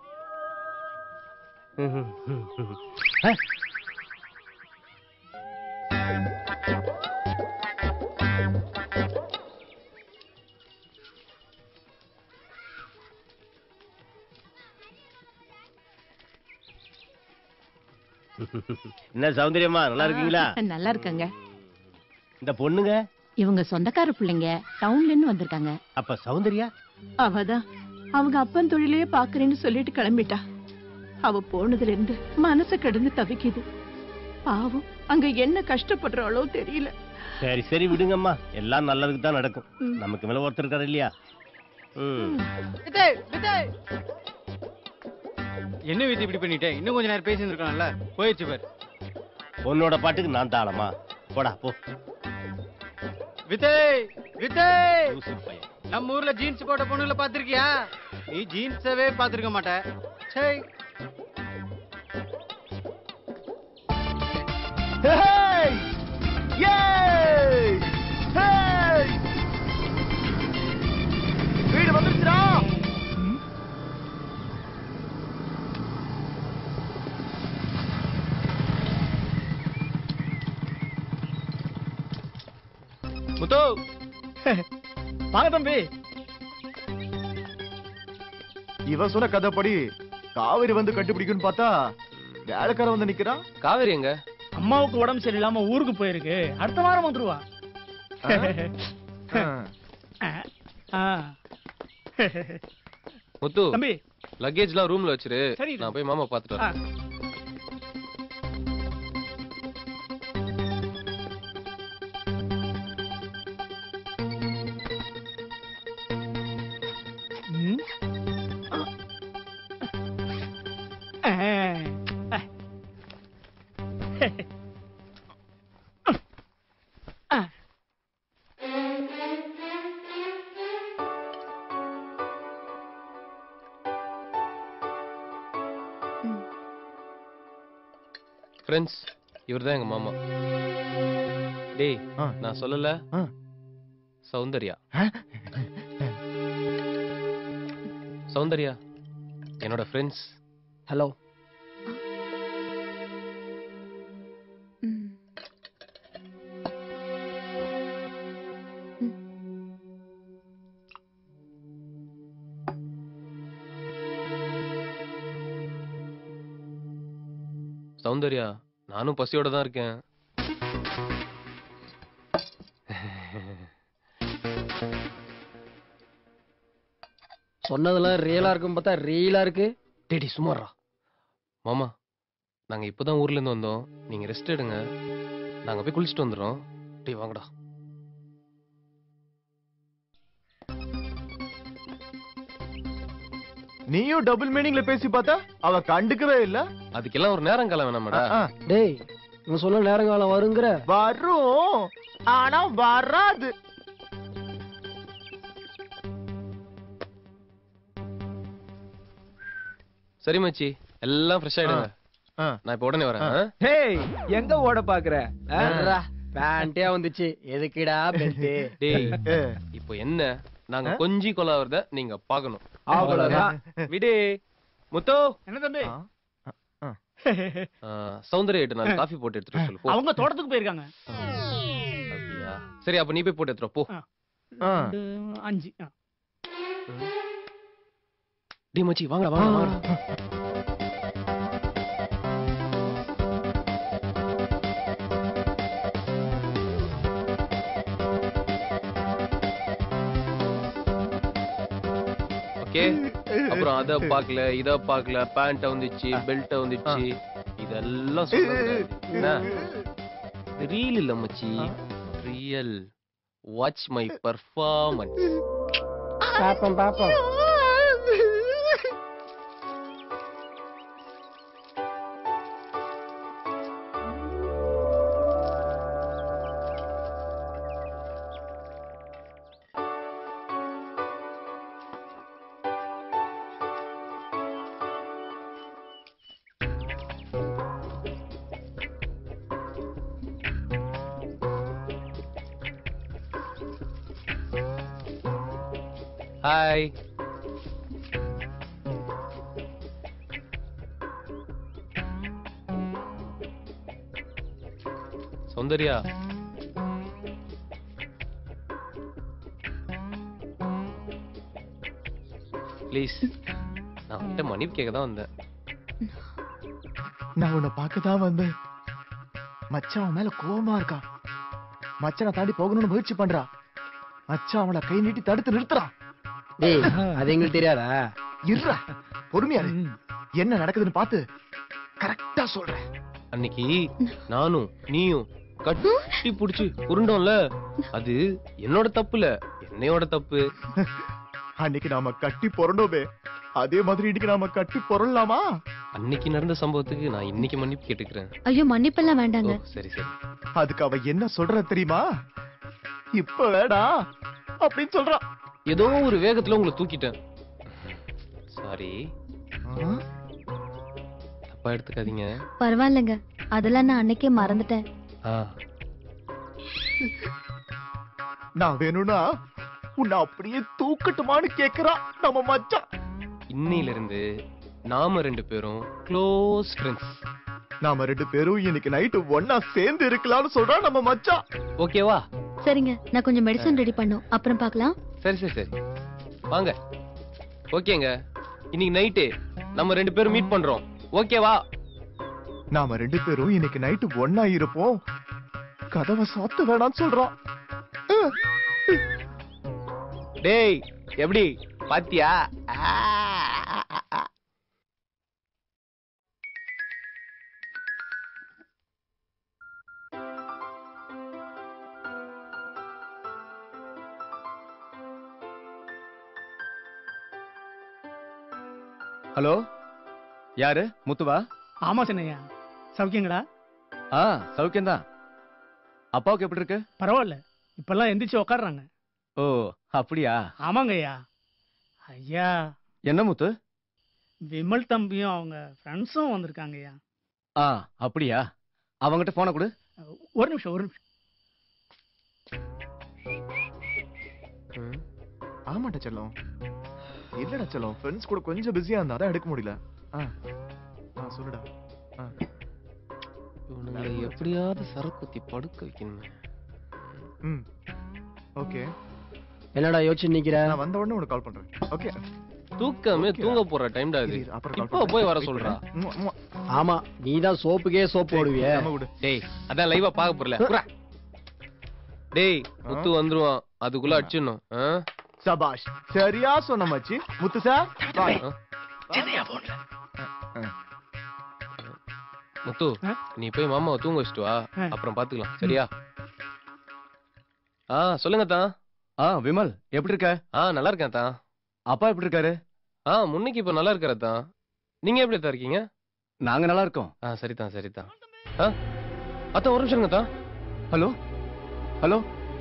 என்ன சௌந்தரியமா நல்லா இருக்கீங்களா நல்லா இருக்காங்க இந்த பொண்ணுங்க இவங்க சொந்தக்கார பிள்ளைங்க டவுன்ல இருந்து வந்திருக்காங்க அப்ப சௌந்தர்யா அவதான் அவங்க அப்பன் தொழிலையே பாக்குறேன்னு சொல்லிட்டு கிளம்பிட்டா அவ போனதுல இருந்து மனசு கிடந்து தவிக்குது பாவம் அங்க என்ன கஷ்டப்படுறாளோ தெரியல சரி சரி விடுங்கம்மா எல்லாம் நல்லதுக்கு தான் நடக்கும் நமக்கு மேல ஒருத்தர் இருக்காரு இல்லையா ம் விஜய் விஜய் என்ன வித்து இப்படி பண்ணிட்டேன் இன்னும் கொஞ்ச நேரம் பேசியிருந்துருக்கலாம்ல போயிடுச்சு பாரு உன்னோட பாட்டுக்கு நான் தாளமா போடா போ விஜய் விஜய் லூசு பையன். நம்ம ஊர்ல ஜீன்ஸ் போட்ட பொண்ணுல பாத்திருக்கியா நீ ஜீன்ஸவே பாத்திருக்க மாட்ட சே Hey! Yay! Hey! வீடு வந்துருச்சுடா முத்து வாங்க தம்பி இவன் சொன்ன கதைப்படி காவேரி வந்து கண்டுபிடிக்கும்னு பார்த்தா வேலைக்காரன் வந்து நிக்கிறான் காவேரி எங்க அம்மாவுக்கு உடம்பு சரியில்லாம ஊருக்கு போயிருக்கு அடுத்த வாரம் வந்துருவா ஆ. முத்து தம்பி லக்கேஜ்லாம் ரூம்ல வச்சிரு சரி. நான் போய் மாமா பாத்துட்டு ஆ. வரேன் ம். ஆ. ஆ. ஆ. ஃப்ரெண்ட்ஸ் இவர்தான் எங்க மாமா டேய் நான் சொல்லல சௌந்தர்யா சௌந்தர்யா என்னோட ஃப்ரெண்ட்ஸ் ஹலோ சௌந்தர்யா நானும் பசியோட தான் இருக்கேன் சொன்னதெல்லாம் ரியலா இருக்கும் பார்த்தா ரியலா இருக்கு டேடி சுமாரா மாமா நாங்க இப்பதான் ஊர்ல இருந்து வந்தோம் நீங்க ரெஸ்ட் எடுங்க நாங்க போய் குளிச்சுட்டு வந்துடுறோம் டேய் வாங்கடா நீயும் டபுள் மீனிங்ல பேசி பார்த்தா அவ கண்டுக்கவே இல்ல அதுக்கெல்லாம் ஒரு நேரம் காலம் வேணாமாடா டேய் இவன் சொல்ல நேரங்காலம் வருங்கிற வரும் ஆனா வராது சரி மச்சி எல்லாம் ஃப்ரெஷ் ஆயிடுங்க நான் இப்ப உடனே வரேன் ஆ? ஹேய் எங்க ஓட பாக்குற பேண்டே வந்துச்சு எதுக்குடா பெல்ட் டேய் இப்போ என்ன நாங்க கொஞ்சி கொலாவறத நீங்க பாக்கணும் அவ்வளவுதான். விடு முத்து என்ன தம்பி ஆ, சௌந்தர்யா நான் காஃபி போட்டு எடுத்துட்டு வர சொல்லு போ. அவங்க தோட்டத்துக்கு போயிருக்காங்க அப்படியா சரி அப்ப நீ போய் போட்டு எடுத்துட்டு வா, போ ரெண்டு, அஞ்சு ஆ. டி மச்சி வாங்கடா வாங்கடா வாங்கடா ஓகே அப்புறம் அத பாக்கல இத பாக்கல பேண்ட் வந்துச்சு பெல்ட் வந்துச்சு இதெல்லாம் சொல்லக்கூடாது என்ன இது ரீல் இல்ல மச்சி ரியல் வாட்ச் மை பர்ஃபார்மன்ஸ் பாப்போம் பாப்போம் ஹாய் சௌந்தர்யா ப்ளீஸ் நான் உன்கிட்ட மன்னிப்பு கேட்க தான் வந்தேன் நான் உன்னை பார்க்க தான் வந்தேன் மச்சான் அவன் மேல கோவமா இருக்கான் மச்சானை தாண்டி போகணும்னு முயற்சி பண்றா மச்சான் அவளை கை நீட்டி தடுத்து நிறுத்துறான் டேய் அது எங்களுக்கு தெரியாதா இருடா பொறுமையா இரு. என்ன நடக்குதுன்னு பார்த்து கரெக்டா சொல்றேன் அன்னைக்கு நானும் நீயும் கட்டி புடிச்சு உருண்டோம்ல அது என்னோட தப்பு இல்ல என்னையோட தப்பு அன்னைக்கு நாம கட்டி புரண்டோமே அதே மாதிரி இன்னைக்கு நாம கட்டி புரளலாமா அன்னைக்கு நடந்த சம்பவத்துக்கு நான் இன்னைக்கு மன்னிப்பு கேட்டுக்கிறேன் ஐயோ மன்னிப்பெல்லாம் வேண்டாங்க ஓ, சரி சரி அதுக்கு அவ என்ன சொல்ற தெரியுமா இப்ப வேடா அப்படின்னு சொல்றான் ஏதோ ஒரு வேகத்துல உங்களை தூக்கிட்டேன் சாரி தப்பா எடுத்துக்காதீங்க பரவாயில்லைங்க அதெல்லாம் நான் அன்னைக்கே மறந்துட்டேன் ஆ நான் வேணும்னா உன்னை அப்படியே தூக்கட்டுமான்னு கேக்குறான் நம்ம மச்சான் இன்னையில இருந்து நாம ரெண்டு பேரும் க்ளோஸ் ஃப்ரெண்ட்ஸ் நாம ரெண்டு பேரும் இன்னைக்கு நைட்டு ஒன்னா சேர்ந்து இருக்கலாம்னு சொல்றான் நம்ம மச்சான் ஓகேவா சரிங்க நான் கொஞ்சம் மெடிசன் ரெடி பண்ணும் அப்புறம் பார்க்கலாம் சரி சரி சரி வாங்க ஓகேங்க இன்னைக்கு நைட்டு நம்ம ரெண்டு பேரும் மீட் பண்றோம் ஓகேவா நாம ரெண்டு பேரும் இன்னைக்கு நைட்டு ஒன்னா இருப்போம் கதவை சாத்த வேணாம்னு சொல்றான் டேய் எப்படி பாத்தியா ஹலோ யாரு முத்துவா ஆமா சின்னையா சௌக்கியங்களா ஆ சௌக்கியம்தான் அப்பாவுக்கு எப்படி இருக்கு பரவாயில்ல இப்பெல்லாம் எந்திரிச்சு உக்காடுறாங்க ஓ அப்படியா ஆமாங்க ஐயா ஐயா என்ன முத்து விமல் தம்பியும் அவங்க ஃப்ரெண்ட்ஸும் வந்திருக்காங்க ஐயா ஆ அப்படியா அவங்கிட்ட போனை கொடு ஒரு நிமிஷம் ஒரு நிமிஷம் ஆமாட்டா செல்லம் இல்லடா செல்லம் ஃப்ரெண்ட்ஸ் கூட கொஞ்சம் பிஸியா இருந்தா அதான் எடுக்க முடியல ஆ ஆ சொல்லுடா ஆ இவனுங்களை எப்படியாவது சரக்குத்தி படுக்க வைக்கணும் ம் ஓகே என்னடா யோசிச்சு நிக்கிற நான் வந்த உடனே உனக்கு கால் பண்றேன் ஓகே தூக்கமே தூங்க போற டைம்டா இது அப்புறம் call இப்போ பண்றேன். போய் வர Wait சொல்றா பண்ணு. ம்ம், ம்ம். ஆமா நீ தான் சோப்புக்கே சோப்பு போடுவிய டேய் அதான் லைவா பாக்க போறல குறா. டேய் முத்து வந்துருவான் அதுக்குள்ள அடிச்சிடணும் ஆ? சபாஷ் சரியா சொன்ன மச்சி முத்து சார் வா. முத்து நீ போய் மாமாவை தூங்க வச்சுட்டு வா அப்புறம் பாத்துக்கலாம் சரியா ஆ சொல்லுங்க தான் ஆ விமல் எப்படி இருக்க ஆ நல்லா இருக்கேன் தான் அப்பா எப்படி இருக்காரு ஆ முன்னைக்கு இப்ப நல்லா இருக்கிற தான் நீங்க எப்படி தான் இருக்கீங்க நாங்க நல்லா இருக்கோம் ஆ சரிதான் சரிதான் ஆ அத்தான் ஒரு நிமிஷம் இருங்க தான் ஹலோ ஹலோ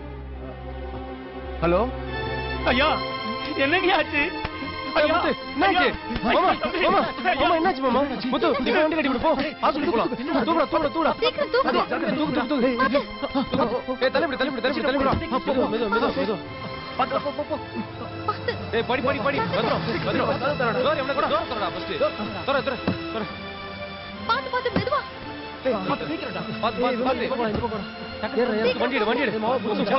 ஹலோ ஐயா என்னங்க ஆச்சு ஐயா, முத்து, என்னாச்சு? மாமா, மாமா, மாமா, என்னாச்சு மாமா? முத்து, நீ போய் வண்டி கட்டி விடு, போ. ஹாஸ்பிட்டல் போலாம். தூக்குடா, தூக்குடா, தூக்குடா. தூக்கு, தூக்கு, தூக்கு. ஏய், தள்ளிவிடு, தள்ளிவிடு, தள்ளிவிடு, தள்ளிவிடு. போ, போ, மெதுவா, மெதுவா, மெதுவா. பாத்து, போ, போ, போ. ஏய், படி, படி, படி. வந்துரும், வந்துரும். டோர் எவனை கூட, டோர் திறடா, first. திற, திற, திற. பாத்து மெதுவா வண்டி எடு, வண்டி எடு. வா.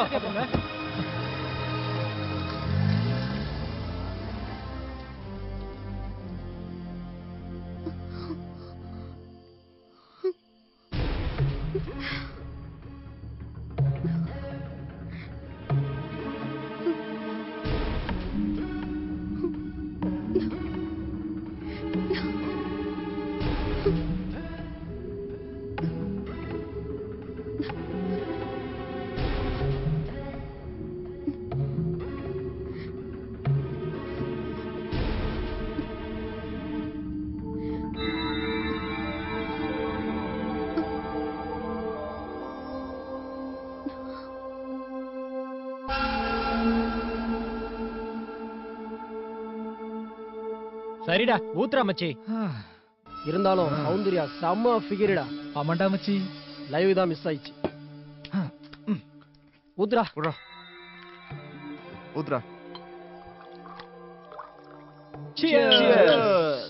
சரிடா ஊத்துறா மச்சி இருந்தாலும் சௌந்தர்யா செம்ம ஃபிகர்டா ஆமாண்டா மச்சி லைவ் தான் மிஸ் ஆயிடுச்சு ஊத்துறா ஊத்துறா ஊத்துறா Cheers.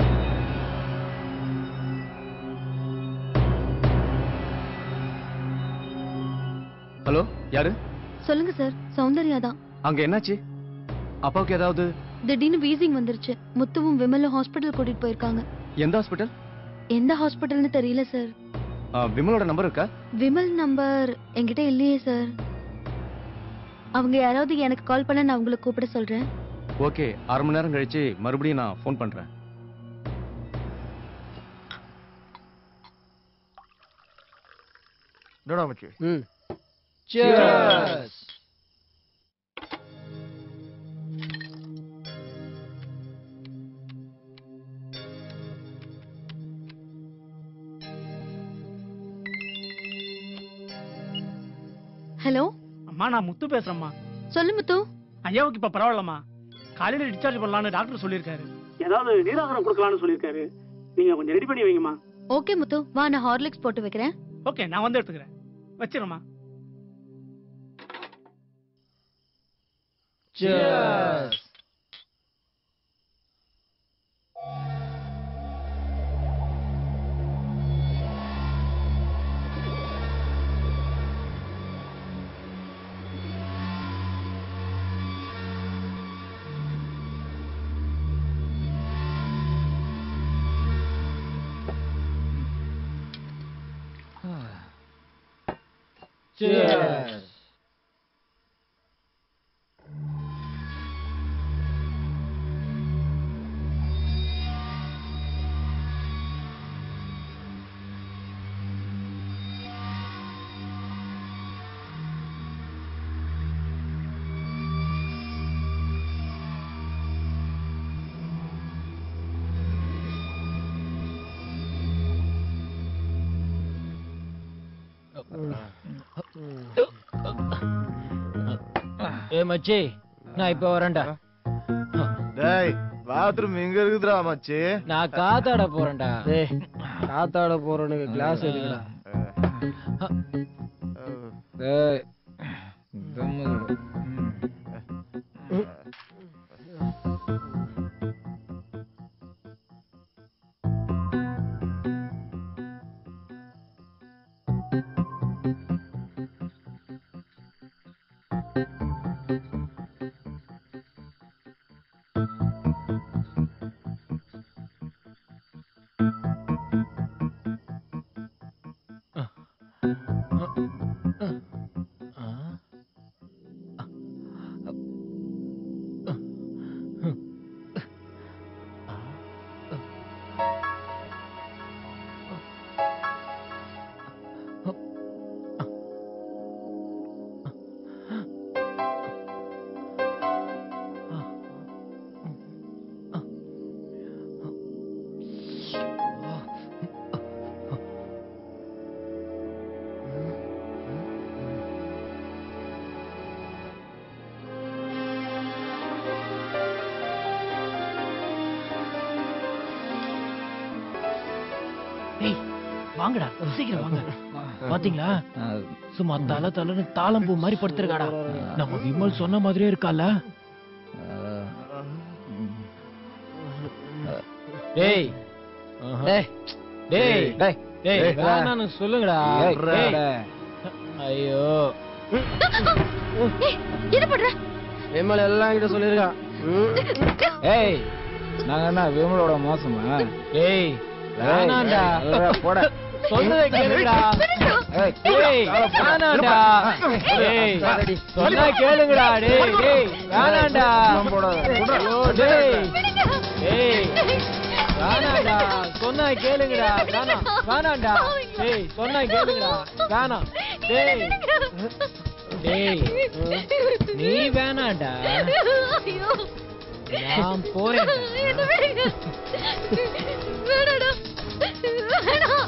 ஹலோ யாரு சொல்லுங்க சார் சௌந்தர்யா தான் அங்க என்னாச்சு அப்பாவுக்கு ஏதாவது திடீர்னு வீசிங் வந்துருச்சு முத்துவும் விமலும் ஹாஸ்பிட்டல் கூட்டிட்டு போயிருக்காங்க எந்த ஹாஸ்பிட்டல் எந்த ஹாஸ்பிட்டல்னு தெரியல சார் விமலோட நம்பர் இருக்கா விமல் நம்பர் என்கிட்ட இல்லையே சார் அவங்க யாராவது எனக்கு கால் பண்ண நான் உங்களை கூப்பிட சொல்றேன் ஓகே அரை மணி நேரம் கழிச்சு மறுபடியும் நான் ஃபோன் பண்றேன் என்னடா மச்சி ம் Cheers. ஹலோ அம்மா நான் முத்து பேசுறேம்மா சொல்லு முத்து ஐயாவுக்கு இப்ப பரவாயில்லம்மா காலையில டிஸ்சார்ஜ் பண்ணலாம்னு டாக்டர் சொல்லியிருக்காரு ஏதாவது நீராகாரம் கொடுக்கலாம்னு சொல்லியிருக்காரு நீங்க கொஞ்சம் ரெடி பண்ணி வைங்கம்மா ஓகே முத்து வா நான் ஹார்லிக்ஸ் போட்டு வைக்கிறேன் ஓகே நான் வந்து எடுத்துக்கிறேன் வச்சிருமா Cheers. Cheers. ஏ மச்சி நான் இப்ப வரேன்டா டேய் பாத்ரூம் எங்க இருக்குதுடா மச்சி நான் காத்தாட போறேன்டா டேய் காத்தாட போறவனுக்கு கிளாஸ் எதுக்குடா டேய் கம்மு இரு. ஏய் வாங்கடா சீக்கிரம் வாங்க பாத்தீங்களா சும்மா தல தலன்னு தாளம் பூ மாதிரி படுத்திருக்காடா நம்ம விமல் சொன்ன மாதிரியே இருக்கால டேய் டேய் டேய் டேய், டேய் டேய், வேணான்னு சொல்லுங்கடா ஏய், டேய். டேய். ஐயோ ஏய், என்ன பண்ற விமல் எல்லாம் கிட்ட சொல்லிருக்கான் ஏய் நாங்க என்ன விமலோட மோசமா டேய் வேணாம்டா ஏய், போட சொல்றதை கேளுங்கடா ஏய், டேய் வேணாம்டா டேய் சொன்னா கேளுங்கடா டேய் டேய் வேணாம்டா ஐயோ, டேய் டேய் வேணாம்டா சொன்னா கேளுங்கடா வேணாம் வேணாம்டா டேய் சொன்னா கேளுங்கடா வேணாம் டேய் டேய் நீ வேணாம்டா ஐயோ நான் போறேன் என்ன விடுங்க வேணாடா வேணாம்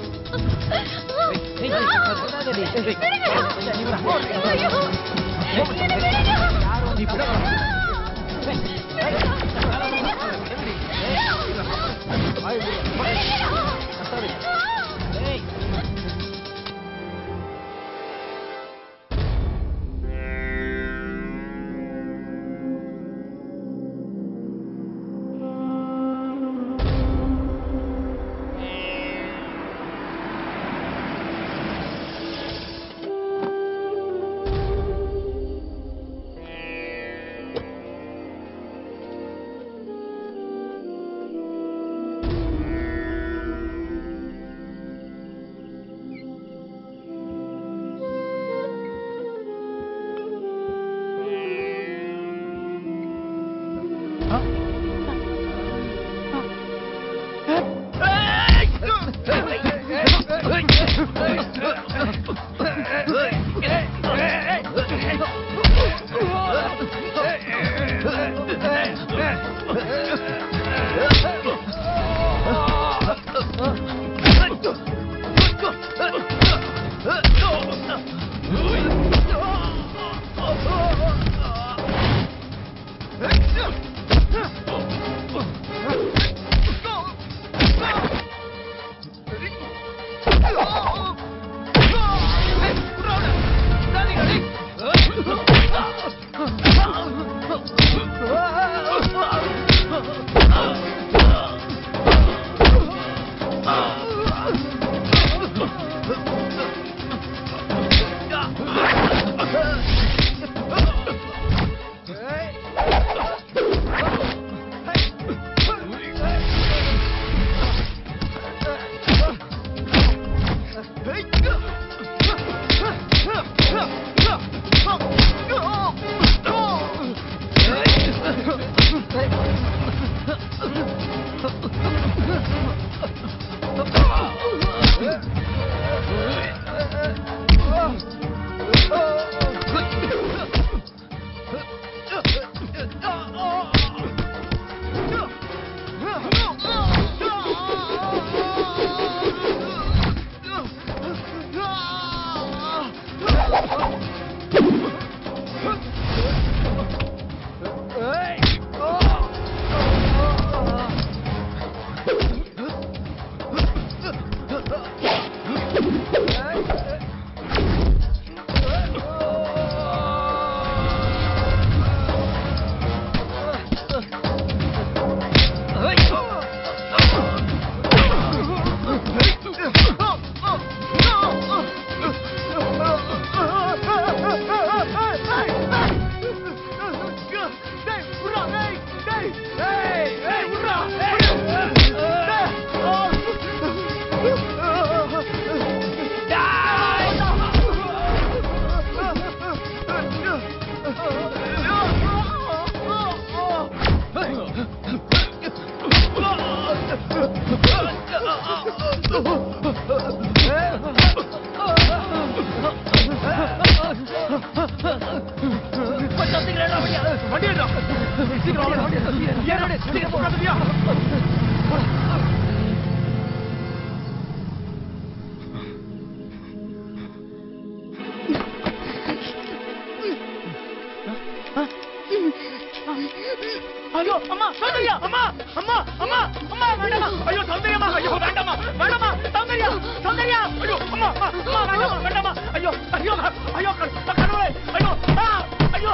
ஐயோ அம்மா சௌந்தர்யா அம்மா அம்மா அம்மா அம்மா வேண்டாமா ஐயோ சௌந்தர்யம்மா ஐயோ வேண்டாமா வேண்டாமா சௌந்தர்யா சௌந்தர்யா ஐயோ அம்மா அம்மா அம்மா வேண்டாமா வேண்டாமா ஐயோ ஐயோ ஐயோ க- கடவுளே ஐயோ ஆ, ஐயோ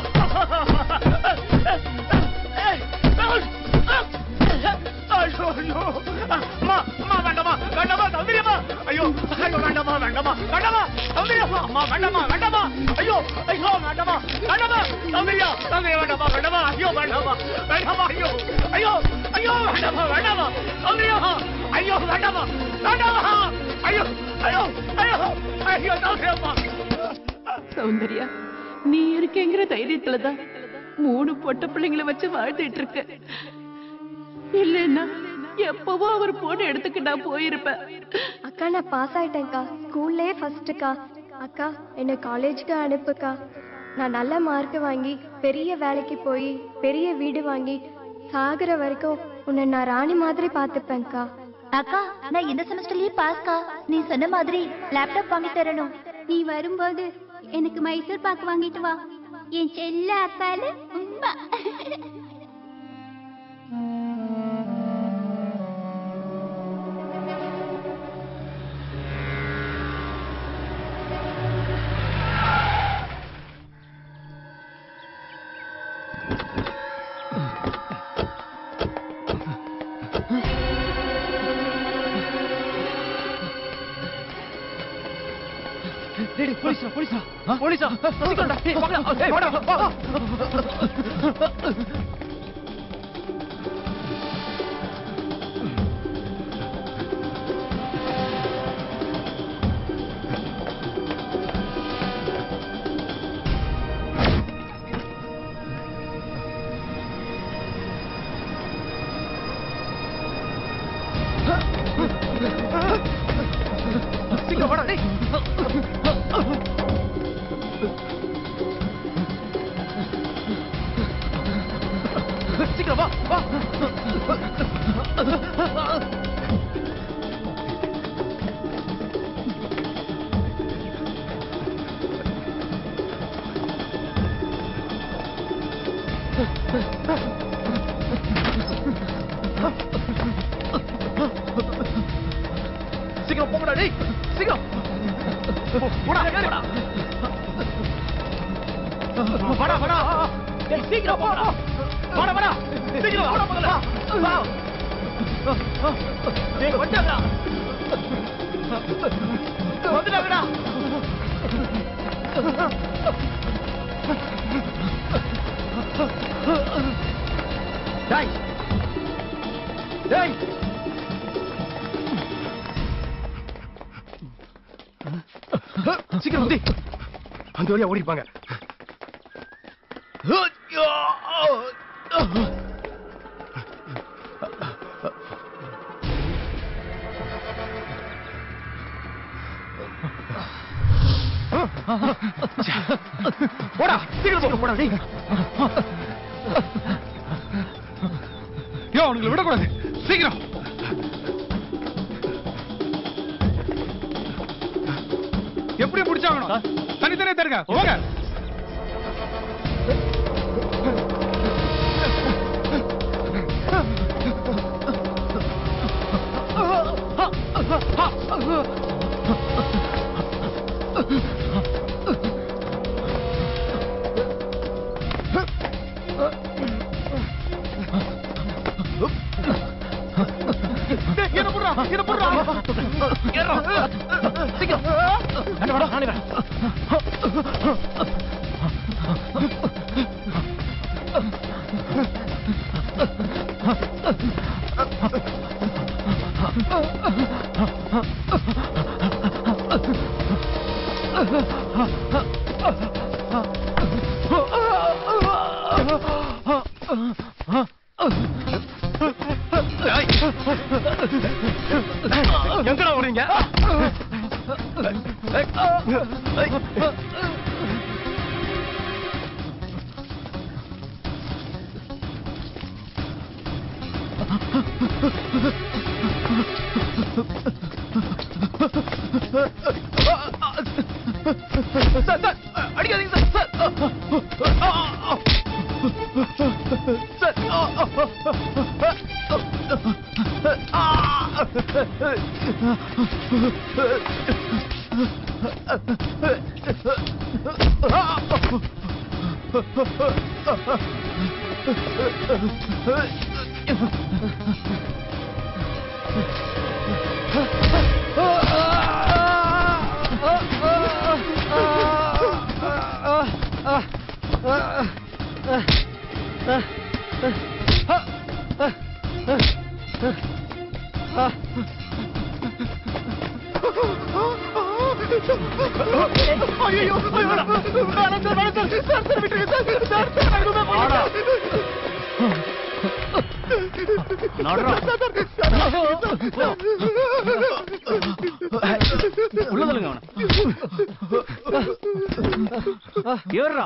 ஏய், ஐயோ ஐயோ அம்மா அம்மா வேண்டாமா வேண்டாமா சௌந்தர்யம்மா வேண்டாமா சௌந்தர்யா சௌந்தர்யா வேண்டாமா வேண்டாமா ஐயோ வேண்டாமா வேண்டாமா ஐயோ ஐயோ ஐயோ வேண்டாமா வேண்டாமா சௌந்தர்யா ஐயோ வேண்டாமா வேண்டாமா ஐயோ ஐயோ ஐயோ ஐயோ சௌந்தர்யாமா சௌந்தர்யா நீ இருக்கேங்கிற தைரியத்துலதான் மூணு பொட்ட பிள்ளைங்களை வச்சு வாழ்ந்துட்டு இருக்க இல்லைன்னா எப்பவோ அவர் போன இடத்துக்கு நான் போயிருப்பேன் அக்கா நான் பாஸ் ஆயிட்டேன்க்கா ஸ்கூல்லே ஃபர்ஸ்ட்டுக்கா அக்கா என்னை காலேஜுக்கு அனுப்புக்கா நான் நல்ல மார்க் வாங்கி பெரிய வேலைக்கு போய் பெரிய வீடு வாங்கி சாகுற வரைக்கும் உன்னை நான் ராணி மாதிரி பார்த்துப்பேன்க்கா அக்கா நான் இந்த செமஸ்டர்லயே பாஸ்கா நீ சொன்ன மாதிரி லேப்டாப் வாங்கி தரணும் நீ வரும்போது எனக்கு மைசூர் பாக்கு வாங்கிட்டு வா என் செல்ல அக்கால உம்மா டேய் போலீஸ்ரா போலீஸ்ரா போலீஸா சீக்கிரம்டா டேய் வாடா டேய் வாடா வா வா சீக்கிரம் வாடா டேய் சீக்கிரம் வா வா சீக்கிரம் போங்கடா டேய் சீக்கிரம் போடா போடா வாடா வாடா டேய் சீக்கிரம் போடா வாடா வாடா சீக்கிரம் வாடா முதல்ல வா டேய் வந்துடா வந்துடா டேய் டேய் சீக்கிரம் வந்து அந்த வழியா ஓடி இருப்பாங்க போடா சீக்கிரம் சீக்கிரம் போடா டேய் யோ அவனுங்களை விடக்கூடாது சீக்கிரம் எப்படி பிடிச்சாகணும் தனித்தனியே தருங்க போங்க என்ன போடுறா என்ன போடுறா ஏறா சீக்கிரம் அண்ணா வாடா நானே வரேன் எங்கடா வரீங்க சார் சார் அடிக்காதீங்க சார் சார் சார் ஐயோ வேணாம் சார் வேணாம் சார் சார் சார் விட்டுருங்க சார் சார் சார் நான் எதுவுமே பண்ணல. உள்ள தள்ளுங்க அவனை ஏறுடா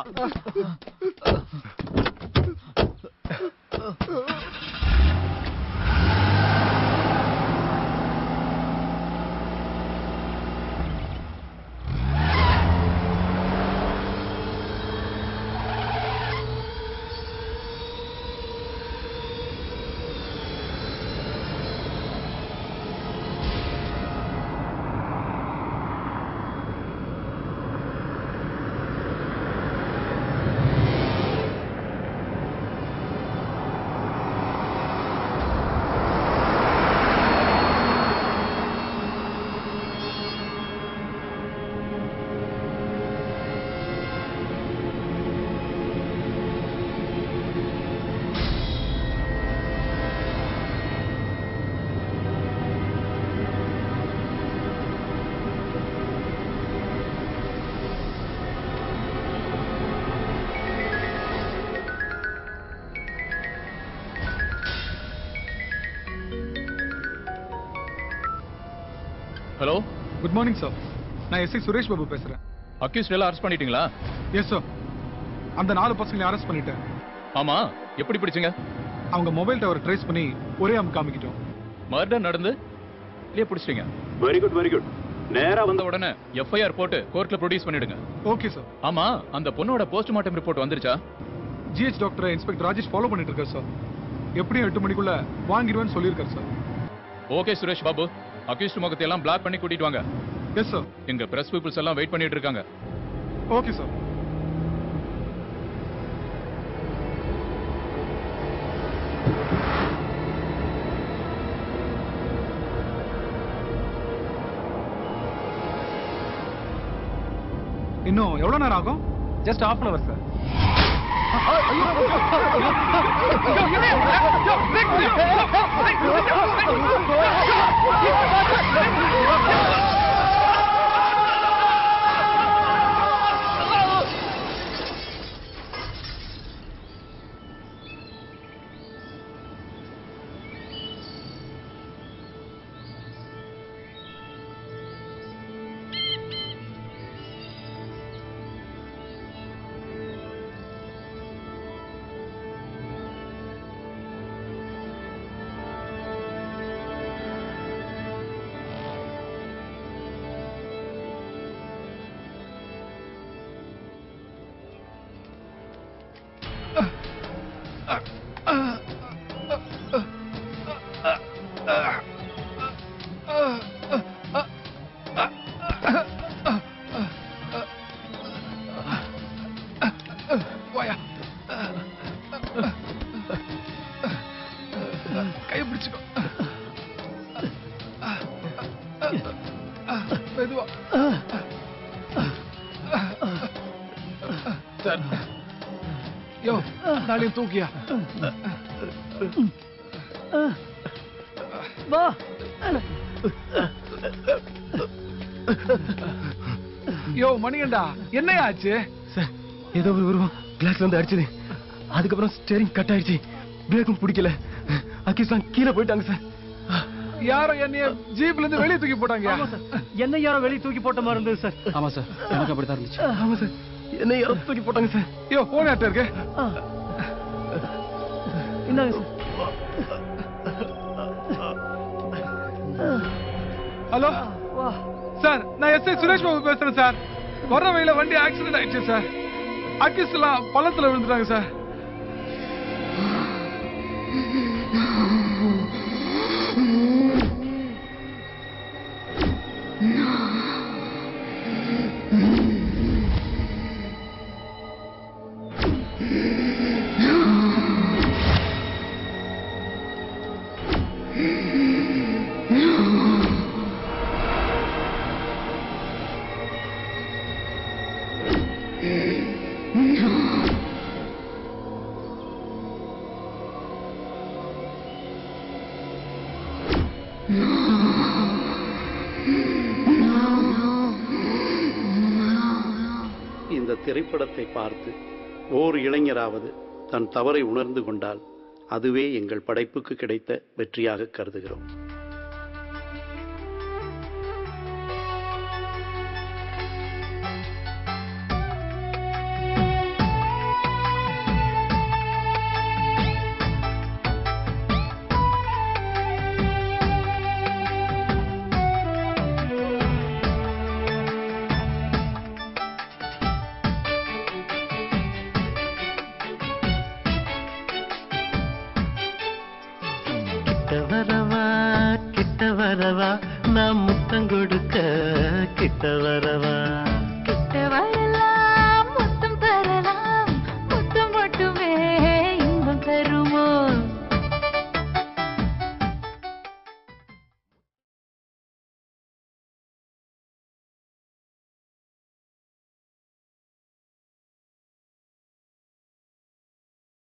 ஹலோ குட் மார்னிங் சார் நான் எஸ்ஐ சுரேஷ் பாபு பேசுறேன் அக்யூஸ்ட் எல்லாம் அரெஸ்ட் பண்ணிட்டீங்களா எஸ் சார் அந்த நாலு பசங்களை அரெஸ்ட் பண்ணிட்டேன் ஆமா எப்படி பிடிச்சீங்க அவங்க மொபைல் டவர் ட்ரேஸ் பண்ணி ஒரே அம் காமிக்கிட்டோம் மர்டர் நடந்து இல்லையே பிடிச்சிட்டீங்க வெரி குட் வெரி குட் நேரா வந்த உடனே எஃப்ஐஆர் போட்டு கோர்ட்ல ப்ரொடியூஸ் பண்ணிடுங்க ஓகே சார் ஆமா அந்த பொண்ணோட போஸ்ட்மார்ட்டம் ரிப்போர்ட் வந்துருச்சா GH doctor inspector Rajesh follow பண்ணிட்டு இருக்காரு சார் எப்படியும் எட்டு மணிக்குள்ள வாங்கிடுவேன்னு சொல்லியிருக்காரு sir okay Suresh Babu accused முகத்தை எல்லாம் பிளாக் பண்ணி கூட்டிட்டு வாங்க எஸ் சார் எங்க பிரஸ் பீப்புள்ஸ் எல்லாம் வெயிட் பண்ணிட்டு இருக்காங்க ஓகே சார் இன்னும் எவ்வளவு நேரம் ஆகும் just half an hour sir வாயா கையை பிடிச்சுக்கோ மெதுவா சார் யோ நாளையும் தூக்கியா வா யோ மணிகண்டா என்னையா ஆச்சு சார் ஏதோ ஒரு உருவம் கிளாஸ்ல வந்து அடிச்சது அதுக்கப்புறம் ஸ்டேரிங் கட் ஆயிடுச்சு பிரேக்கும் பிடிக்கல அக்கிஸ்லாம் கீழே போயிட்டாங்க சார் யாரோ என்னைய ஜீப்ல இருந்து வெளியே தூக்கி போட்டாங்க என்ன யாரோ வெளியே தூக்கி போட்ட மாதிரி இருந்தது சார் ஆமா சார் எனக்கு அப்படித்தான் இருந்துச்சு ஆமா சார் என்ன யாரோ தூக்கி போட்டாங்க சார் யோ போன் யார்ட்ட இருக்கு இந்தாங்க சார் ஹலோ சார் நான் எஸ்ஐ சுரேஷ் பாபு பேசுறேன் சார் வர வழியில வண்டி ஆக்சிடென்ட் ஆயிடுச்சு சார் அக்கிஸ் எல்லாம் பள்ளத்துல விழுந்துட்டாங்க சார் திரைப்படத்தை பார்த்து ஓர் இளைஞராவது தன் தவறை உணர்ந்து கொண்டால் அதுவே எங்கள் படைப்புக்கு கிடைத்த வெற்றியாக கருதுகிறோம் கிட்ட வரவா கிட்ட வரவா நான் முத்தம் கொடுக்க கிட்ட வரவா கிட்ட வர